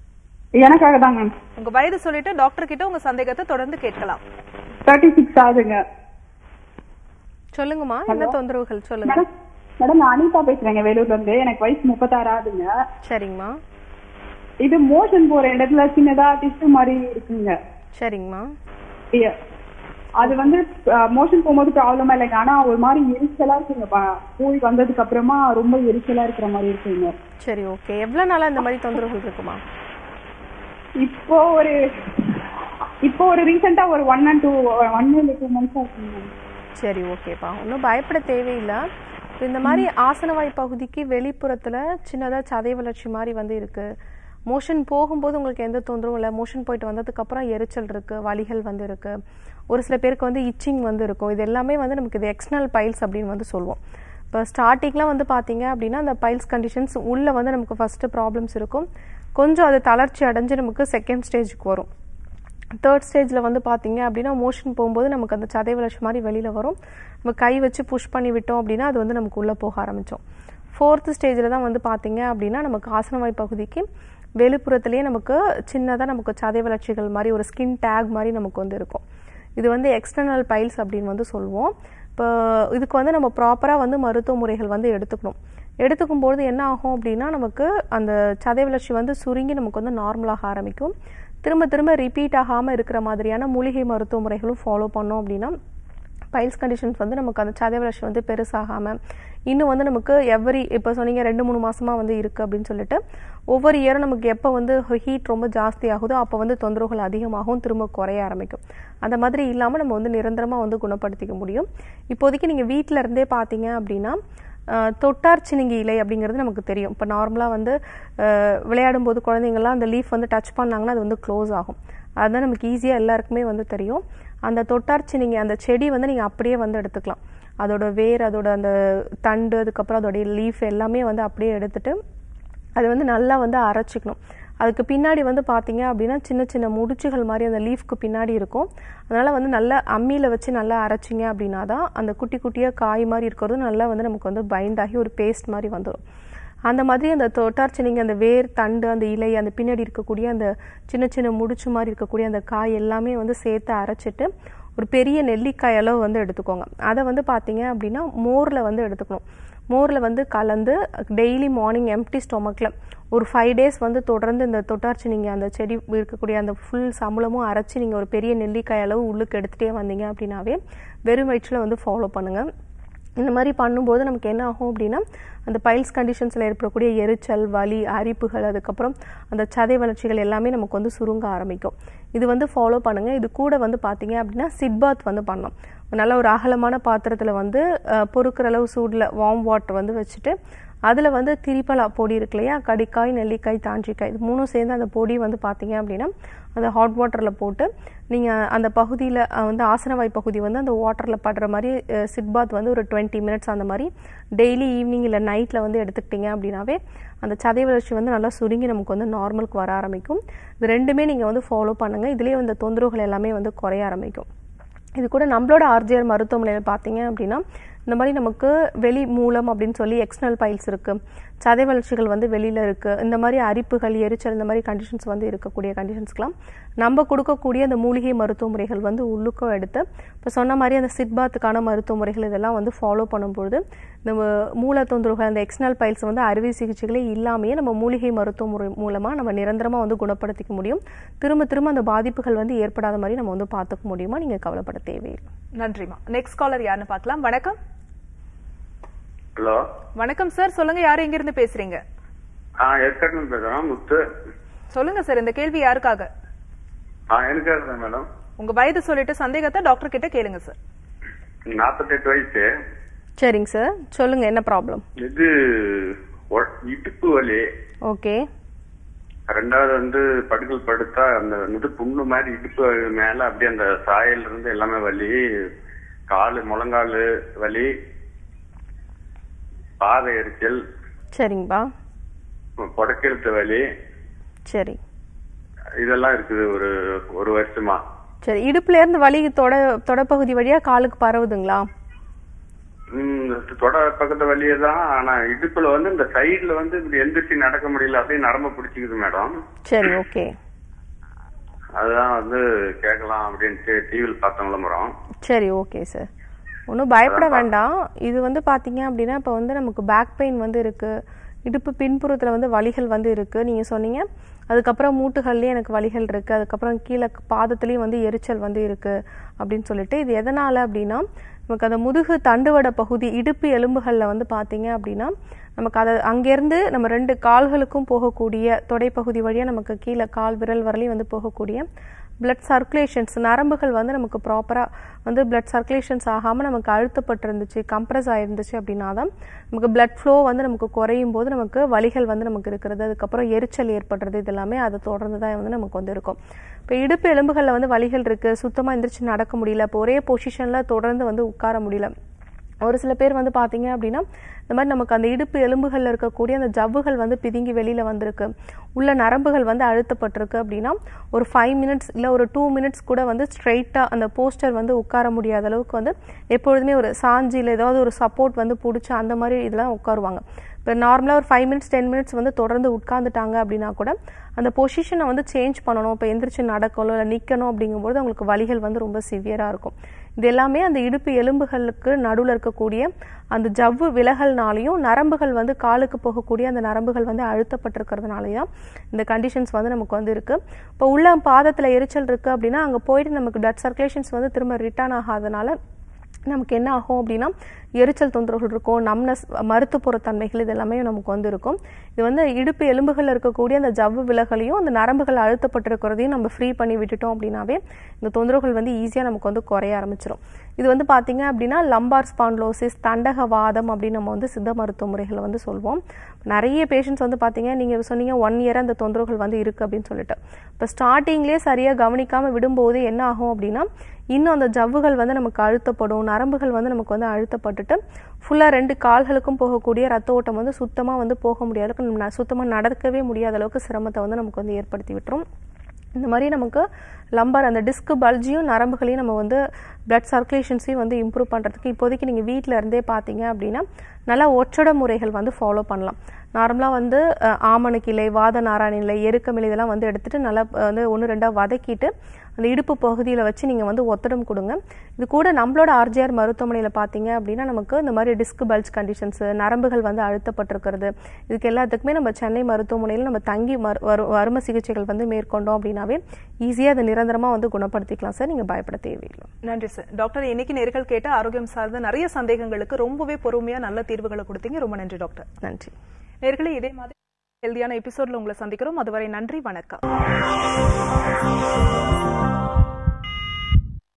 எனக்காக தாங்க உங்க வயது சொல்லிட்டு டாக்டர் கிட்ட உங்க சந்தேகத்தை தொடர்ந்து கேட்கலாம் தேர்ட்டி சிக்ஸ் ஆகுதுங்க சொல்லுங்கம்மா என்ன தொந்தரவுகள் சொல்லுங்க மேடம் மேடம் நான் அனிதா பேசுறேங்க வேலூர்ல இருந்து எனக்கு வயசு முப்பத்தாறு ஆகுதுங்க சரிங்கம்மா இது மோஷன் போற இடத்துல சின்னதா டிஷ்யூ மாதிரி இருக்குங்க சரிங்கம்மா ஐயா. அது வந்து மோஷன் போகும்போது ப்ராப்ளமா இல்லைங்க ஆனா ஒரு மாதிரி எரிச்சலா இருக்குங்க ப- போய் வந்ததுக்கு அப்புறமா ரொம்ப எரிச்சலா இருக்கிற மாதிரி இருக்குங்க சரி ஓகே எவ்வளோ நாளாக இந்த மாதிரி தொந்தரவுகள் இருக்குமா இப்போ ஒரு இப்போ ஒரு ரீசெண்டா ஒரு ஒன் அண்ட் டூ ஒன் இல்லை டூ மந்த்ஸ் ஆகுங்க சரி ஓகேப்பா ஒன்றும் பயப்பட தேவையில்லை இப்போ இந்த மாதிரி ஆசனவாய் பகுதிக்கு வெளிப்புறத்தில் சின்னதாக சதை வளர்ச்சி மாதிரி வந்து இருக்குது மோஷன் போகும்போது உங்களுக்கு எந்த தொந்தரவும் இல்லை மோஷன் போயிட்டு வந்ததுக்கப்புறம் எரிச்சல் இருக்குது வலிகள் வந்து இருக்குது ஒரு சில பேருக்கு வந்து இச்சிங் வந்து இருக்கும் இது எல்லாமே வந்து நமக்கு இது எக்ஸ்டர்னல் பைல்ஸ் அப்படின்னு வந்து சொல்லுவோம் இப்போ ஸ்டார்டிங்லாம் வந்து பார்த்தீங்க அப்படின்னா அந்த பைல்ஸ் கண்டிஷன்ஸ் உள்ளே வந்து நமக்கு ஃபஸ்ட்டு ப்ராப்ளம்ஸ் இருக்கும் கொஞ்சம் அது தளர்ச்சி அடைஞ்சு நமக்கு செகண்ட் ஸ்டேஜுக்கு வரும் தேர்ட் ஸ்டேஜில் வந்து பார்த்தீங்க அப்படின்னா மோஷன் போகும்போது நமக்கு அந்த சதை வளர்ச்சி மாதிரி வெளியில் வரும் நம்ம கை வச்சு புஷ் பண்ணி விட்டோம் அப்படின்னா அது வந்து நமக்கு உள்ளே போக ஆரம்பித்தோம் ஃபோர்த் ஸ்டேஜில் தான் வந்து பார்த்தீங்க அப்படின்னா நமக்கு ஆசனவாய் பகுதிக்கு வெளிப்புறத்துலேயே நமக்கு சின்னதாக நமக்கு சதை வளர்ச்சிகள் மாதிரி ஒரு ஸ்கின் டேக் மாதிரி நமக்கு வந்து இருக்கும் இது வந்து எக்ஸ்டர்னல் பைல்ஸ் அப்படின்னு வந்து சொல்லுவோம் இப்போ இதுக்கு வந்து நம்ம ப்ராப்பராக வந்து மருத்துவ முறைகள் வந்து எடுத்துக்கணும் எடுத்துக்கும் பொழுது என்ன ஆகும் அப்படின்னா நமக்கு அந்த சதை வளர்ச்சி வந்து சுருங்கி நமக்கு வந்து நார்மலாக ஆரம்பிக்கும் திரும்ப திரும்ப ரிப்பீட் ஆகாமல் இருக்கிற மாதிரியான மூலிகை மருத்துவ முறைகளும் ஃபாலோ பண்ணோம் அப்படின்னா பைல்ஸ் கண்டிஷன்ஸ் வந்து நமக்கு அந்த சதை வளர்ச்சி வந்து பெருசாகாமல் இன்னும் வந்து நமக்கு எவரி இப்போ சொன்னீங்க ரெண்டு மூணு மாசமா வந்து இருக்குது அப்படின்னு சொல்லிட்டு ஒவ்வொரு இயரும் நமக்கு எப்போ வந்து ஹீட் ரொம்ப ஜாஸ்தி ஆகுதோ அப்போ வந்து தொந்தரவுகள் அதிகமாகவும் திரும்ப குறைய ஆரம்பிக்கும் அந்த மாதிரி இல்லாமல் நம்ம வந்து நிரந்தரமாக வந்து குணப்படுத்திக்க முடியும் இப்போதைக்கு நீங்கள் வீட்டில் இருந்தே பார்த்தீங்க அப்படின்னா அஹ், தொட்டார் சினிங்கி இலை அப்படிங்கிறது நமக்கு தெரியும் இப்போ நார்மலாக வந்து அஹ், விளையாடும் போது குழந்தைங்கள்லாம் அந்த லீஃப் வந்து டச் பண்ணாங்கன்னா அது வந்து க்ளோஸ் ஆகும் அதுதான் நமக்கு ஈஸியாக எல்லாருக்குமே வந்து தெரியும் அந்த தொட்டார் சினிங்கி அந்த செடி வந்து நீங்கள் அப்படியே வந்து எடுத்துக்கலாம் அதோட வேர் அதோட அந்த தண்டு அதுக்கப்புறம் அதோடைய லீஃப் எல்லாமே வந்து அப்படியே எடுத்துட்டு அது வந்து நல்லா வந்து அரைச்சிக்கணும் அதுக்கு பின்னாடி வந்து பார்த்தீங்க அப்படின்னா சின்ன சின்ன முடிச்சுகள் மாதிரி அந்த லீஃப்க்கு பின்னாடி இருக்கும் அதனால் வந்து நல்லா அம்மியில் வச்சு நல்லா அரைச்சிங்க அப்படின்னா தான் அந்த குட்டி குட்டியாக காய் மாதிரி இருக்கிறது நல்லா வந்து நமக்கு வந்து பைண்ட் ஆகி ஒரு பேஸ்ட் மாதிரி வந்துடும் அந்த மாதிரி அந்த தொட்டார்ச்சினிங்க அந்த வேர் தண்டு அந்த இலை அந்த பின்னாடி இருக்கக்கூடிய அந்த சின்ன சின்ன முடிச்சு மாதிரி இருக்கக்கூடிய அந்த காய் எல்லாமே வந்து சேர்த்து அரைச்சிட்டு ஒரு பெரிய நெல்லிக்காய் அளவு வந்து எடுத்துக்கோங்க அதை வந்து பார்த்தீங்க அப்படின்னா மோரில் வந்து எடுத்துக்கணும் மோரில் வந்து கலந்து டெய்லி மார்னிங் எம்டி ஸ்டொமக்கில் ஒரு ஃபைவ் டேஸ் வந்து தொடர்ந்து இந்த தொட்டார்ச்சி நீங்கள் அந்த செடி இருக்கக்கூடிய அந்த ஃபுல் சம்பளமும் அரைச்சி நீங்கள் ஒரு பெரிய நெல்லிக்காய் அளவு உள்ளுக்கு எடுத்துகிட்டே வந்தீங்க அப்படின்னாவே வெறும் வயிற்றில் வந்து ஃபாலோ பண்ணுங்கள் இந்த மாதிரி பண்ணும்போது நமக்கு என்ன ஆகும் அப்படின்னா அந்த பைல்ஸ் கண்டிஷன்ஸில் ஏற்படக்கூடிய எரிச்சல் வலி அரிப்புகள் அதுக்கப்புறம் அந்த சதை வளர்ச்சிகள் எல்லாமே நமக்கு வந்து சுருங்க ஆரம்பிக்கும் இது வந்து ஃபாலோ பண்ணுங்கள் இது கூட வந்து பார்த்தீங்க அப்படின்னா சிட் பாத் வந்து பண்ணலாம் நல்ல ஒரு அகலமான பாத்திரத்தில் வந்து அஹ், பொறுக்கிற அளவு சூடில் வார்ம் வாட்டர் வந்து வச்சுட்டு அதில் வந்து திரிப்பலா பொடி இருக்கு இல்லையா கடிக்காய் நெல்லிக்காய் தாஞ்சிக்காய் இது மூணும் சேர்ந்து அந்த பொடி வந்து பார்த்தீங்க அப்படின்னா அந்த ஹாட் வாட்டரில் போட்டு நீங்கள் அந்த பகுதியில் வந்து ஆசனவாய் பகுதி வந்து அந்த வாட்டரில் படுற மாதிரி சிட் பாத் வந்து ஒரு டுவெண்ட்டி மினிட்ஸ் அந்த மாதிரி டெய்லி ஈவினிங் இல்லை நைட்டில் வந்து எடுத்துக்கிட்டீங்க அப்படின்னாவே அந்த சதை வளர்ச்சி வந்து நல்லா சுருங்கி நமக்கு வந்து நார்மலுக்கு வர ஆரம்பிக்கும் இது ரெண்டுமே நீங்கள் வந்து ஃபாலோ பண்ணுங்கள் இதுலேயே இந்த தொந்தரவுகள் எல்லாமே வந்து குறைய ஆரம்பிக்கும் இது கூட நம்மளோட ஆர்ஜிஆர் மருத்துவமனையில் பார்த்தீங்க அப்படின்னா இந்த மாதிரி நமக்கு வெளி மூலம் அப்படின்னு சொல்லி எக்ஸ்டர்னல் பைல்ஸ் இருக்கு சதை வளர்ச்சிகள் வந்து வெளியில இருக்கு இந்த மாதிரி அரிப்புகள் எரிச்சல் இந்த மாதிரி கண்டிஷன்ஸ் வந்து இருக்கக்கூடிய கண்டிஷன்ஸ்க்கெலாம் நம்ம கொடுக்கக்கூடிய அந்த மூலிகை மருத்துவ முறைகள் வந்து உள்ளுக்கும் எடுத்து இப்போ சொன்ன மாதிரி அந்த சிட்பாத்துக்கான மருத்துவ முறைகள் இதெல்லாம் வந்து ஃபாலோ பண்ணும்பொழுது நம்ம மூல தொந்தரவுகள் அந்த எக்ஸ்டர்னல் பைல்ஸ் வந்து அறுவை சிகிச்சைகளே இல்லாமையே நம்ம மூலிகை மருத்துவ முறை மூலமாக நம்ம நிரந்தரமாக வந்து குணப்படுத்திக்க முடியும் திரும்ப திரும்ப அந்த பாதிப்புகள் வந்து ஏற்படாத மாதிரி நம்ம வந்து பார்த்துக்க முடியுமா நீங்கள் கவலைப்பட தேவையில்லை நன்றிமா நெக்ஸ்ட் காலர் யாருன்னு பார்க்கலாம் வணக்கம் ஹலோ வணக்கம் சார் சொல்லுங்க யாரு எங்க இருந்து பேசுறீங்க ஆ எஸ்கட்டன் பேசுறேன் முத்து சொல்லுங்க சார் இந்த கேள்வி யாருக்காக ஆ எனக்கு இருக்கேன் மேடம் உங்க வயது சொல்லிட்டு சந்தேகத்தை டாக்டர் கிட்ட கேளுங்க சார் நாற்பத்தெட்டு வயசு சரிங்க சார் சொல்லுங்க என்ன ப்ராப்ளம் இது ஒ- இடுப்பு வலி ஓகே ரெண்டாவது வந்து படுக்கல் படுத்தா அந்த இது புண்ணு மாதிரி இடுப்பு மேல அப்படியே அந்த சாயல்ல இருந்து எல்லாமே வலி காலு முழங்காலு வலி பாதை எரிச்சல் சரிங்கப்பா புடக்கெழுத்து வலி சரி இதெல்லாம் இருக்குது ஒரு ஒரு வருஷமா சரி இடுப்புல இருந்து வலி தொட தொடப்பகுதி வழியா காலுக்கு பரவுதுங்களா ம், தொட பக்கத்து வலியே தான் ஆனா இடுப்புல வந்து இந்த சைடுல வந்து இப்படி எந்திரிச்சு நடக்க முடியல அப்படியே நரம்ப பிடிச்சிக்குது மேடம் சரி ஓகே அதுதான் வந்து கேட்கலாம் அப்படின்ட்டு டிவியில் பார்த்தோம் விளம்பரம் சரி ஓகே சார் ஒன்றும் பயப்பட வேண்டாம் இது வந்து பார்த்தீங்க அப்படின்னா இப்போ வந்து நமக்கு பேக் பெயின் வந்து இருக்கு இடுப்பு பின்புறத்தில் வந்து வலிகள் வந்து இருக்கு நீங்க சொன்னீங்க அதுக்கப்புறம் மூட்டுகள்லேயே எனக்கு வலிகள் இருக்கு அதுக்கப்புறம் கீழே பாதத்துலேயும் வந்து எரிச்சல் வந்து இருக்கு அப்படின்னு சொல்லிட்டு இது எதனால அப்படின்னா நமக்கு அந்த முதுகு தண்டுவட பகுதி இடுப்பு எலும்புகளில் வந்து பார்த்தீங்க அப்படின்னா நமக்கு அதை அங்கேருந்து நம்ம ரெண்டு கால்களுக்கும் போகக்கூடிய தொடைப்பகுதி வழியாக நமக்கு கீழே கால் விரல் வரலையும் வந்து போகக்கூடிய பிளட் சர்க்குலேஷன்ஸ் நரம்புகள் வந்து நமக்கு ப்ராப்பராக வந்து பிளட் சர்க்குலேஷன்ஸ் ஆகாமல் நமக்கு அழுத்தப்பட்டிருந்துச்சு கம்ப்ரஸ் ஆயிருந்துச்சு அப்படின்னா தான் நமக்கு பிளட் ஃப்ளோ வந்து நமக்கு குறையும் போது நமக்கு வலிகள் வந்து நமக்கு இருக்கிறது அதுக்கப்புறம் எரிச்சல் ஏற்படுறது இது எல்லாமே அதை தொடர்ந்து தான் வந்து நமக்கு வந்து இருக்கும் இப்போ இடுப்பு எலும்புகளில் வந்து வலிகள் இருக்குது சுத்தமாக எந்திரிச்சு நடக்க முடியல இப்போ ஒரே பொசிஷனில் தொடர்ந்து வந்து உட்கார முடியல ஒரு சில பேர் வந்து பார்த்தீங்க அப்படின்னா இந்த மாதிரி நமக்கு அந்த இடுப்பு எலும்புகளில் இருக்கக்கூடிய அந்த ஜவ்வுகள் வந்து பிதுங்கி வெளியில் வந்திருக்கு உள்ள நரம்புகள் வந்து அழுத்தப்பட்டிருக்கு அப்படின்னா ஒரு ஃபைவ் மினிட்ஸ் இல்லை ஒரு டூ மினிட்ஸ் கூட வந்து ஸ்ட்ரைட்டாக அந்த போஸ்டர் வந்து உட்கார முடியாத அளவுக்கு வந்து எப்பொழுதுமே ஒரு சாஞ்சி இல்லை ஏதாவது ஒரு சப்போர்ட் வந்து பிடிச்சி அந்த மாதிரி இதெல்லாம் உட்காருவாங்க இப்போ நார்மலாக ஒரு ஃபைவ் மினிட்ஸ் டென் மினிட்ஸ் வந்து தொடர்ந்து உட்காந்துட்டாங்க அப்படின்னா கூட அந்த பொசிஷனை வந்து சேஞ்ச் பண்ணணும் இப்போ எந்திரிச்சு நடக்கணும் இல்லை நிற்கணும் அப்படிங்கும்போது அவங்களுக்கு வலிகள் வந்து ரொம்ப சிவியராக இருக்கும் இது எல்லாமே அந்த இடுப்பு எலும்புகளுக்கு நடுவில் இருக்கக்கூடிய அந்த ஜவ்வு விலகல்னாலையும் நரம்புகள் வந்து காலுக்கு போகக்கூடிய அந்த நரம்புகள் வந்து அழுத்தப்பட்டிருக்கிறதுனாலயும் இந்த கண்டிஷன்ஸ் வந்து நமக்கு வந்து இருக்கு இப்போ உள்ள பாதத்தில் எரிச்சல் இருக்கு அப்படின்னா அங்கே போயிட்டு நமக்கு பிளட் சர்க்குலேஷன்ஸ் வந்து திரும்ப ரிட்டர்ன் ஆகாதனால நமக்கு என்ன ஆகும் அப்படின்னா எரிச்சல் தொந்தரவுகள் இருக்கும் நம்னஸ் மருத்துவ தன்மைகள் இது எல்லாமே நமக்கு வந்து இருக்கும் இது வந்து இடுப்பு எலும்புகளில் இருக்கக்கூடிய அந்த ஜவ்வு விலகலையும் அந்த நரம்புகள் அழுத்தப்பட்டிருக்கிறதையும் நம்ம ஃப்ரீ பண்ணி விட்டுட்டோம் அப்படின்னாவே இந்த தொந்தரவுகள் வந்து ஈஸியாக நமக்கு வந்து குறைய ஆரம்பிச்சிடும் இது வந்து பார்த்தீங்க அப்படின்னா லம்பார் ஸ்பான்லோசிஸ் தண்டகவாதம் அப்படின்னு நம்ம வந்து சித்த மருத்துவ முறைகளை வந்து சொல்வோம் நிறைய பேஷண்ட்ஸ் வந்து பார்த்தீங்க நீங்கள் சொன்னீங்க ஒன் இயர் அந்த தொந்தரவுகள் வந்து இருக்குது அப்படின்னு சொல்லிட்டு இப்போ ஸ்டார்டிங்லேயே சரியாக கவனிக்காமல் விடும்போது என்ன ஆகும் அப்படின்னா இன்னும் அந்த ஜவ்வுகள் வந்து நமக்கு அழுத்தப்படும் நரம்புகள் வந்து நமக்கு வந்து அழுத்தப்பட்டுட்டு ஃபுல்லாக ரெண்டு கால்களுக்கும் போகக்கூடிய ரத்த ஓட்டம் வந்து சுத்தமாக வந்து போக முடியாத அளவுக்கு நம்ம சுத்தமாக நடக்கவே முடியாத அளவுக்கு சிரமத்தை வந்து நமக்கு வந்து ஏற்படுத்தி விட்டுரும் இந்த மாதிரி நமக்கு லம்பர் அந்த டிஸ்க் பல்ஜியும் நரம்புகளையும் நம்ம வந்து பிளட் சர்க்குலேஷன்ஸையும் வந்து இம்ப்ரூவ் பண்ணுறதுக்கு இப்போதைக்கு நீங்கள் வீட்டில் இருந்தே பார்த்தீங்க அப்படின்னா நல்லா ஒற்றட முறைகள் வந்து ஃபாலோ பண்ணலாம் நார்மலாக வந்து அஹ், ஆமணக்கிளை வாத நாராயணிலை எருக்கமிலை இதெல்லாம் வந்து எடுத்துட்டு நல்லா அஹ், வந்து ஒன்று ரெண்டாக வதக்கிட்டு அந்த இடுப்பு பகுதியில் வச்சு நீங்கள் வந்து ஒத்தடம் கொடுங்க இது கூட நம்மளோட ஆர்ஜிஆர் மருத்துவமனையில் பார்த்தீங்க அப்படின்னா நமக்கு இந்த மாதிரி டிஸ்க் பல்ஜ் கண்டிஷன்ஸ் நரம்புகள் வந்து அழுத்தப்பட்டிருக்கிறது இதுக்கு எல்லாத்துக்குமே நம்ம சென்னை மருத்துவமனையில் நம்ம தங்கி மரு வரு- வரும சிகிச்சைகள் வந்து மேற்கொண்டோம் அப்படின்னாவே ஈஸியாக அதை நிரந்தரமாக வந்து குணப்படுத்திக்கலாம் சார் நீங்கள் பயப்பட தேவையில்லை நன்றி சார் டாக்டர் இன்னைக்கு நேர்கள் கேட்ட ஆரோக்கியம் சார்ந்த நிறைய சந்தேகங்களுக்கு ரொம்பவே பொறுமையா நல்ல தீர்வுகளை கொடுத்தீங்க ரொம்ப நன்றி டாக்டர் நன்றி நேர்களே இதே மாதிரி ஹெல்தியான எபிசோட்ல உங்களை சந்திக்கிறோம் அதுவரை நன்றி வணக்கம்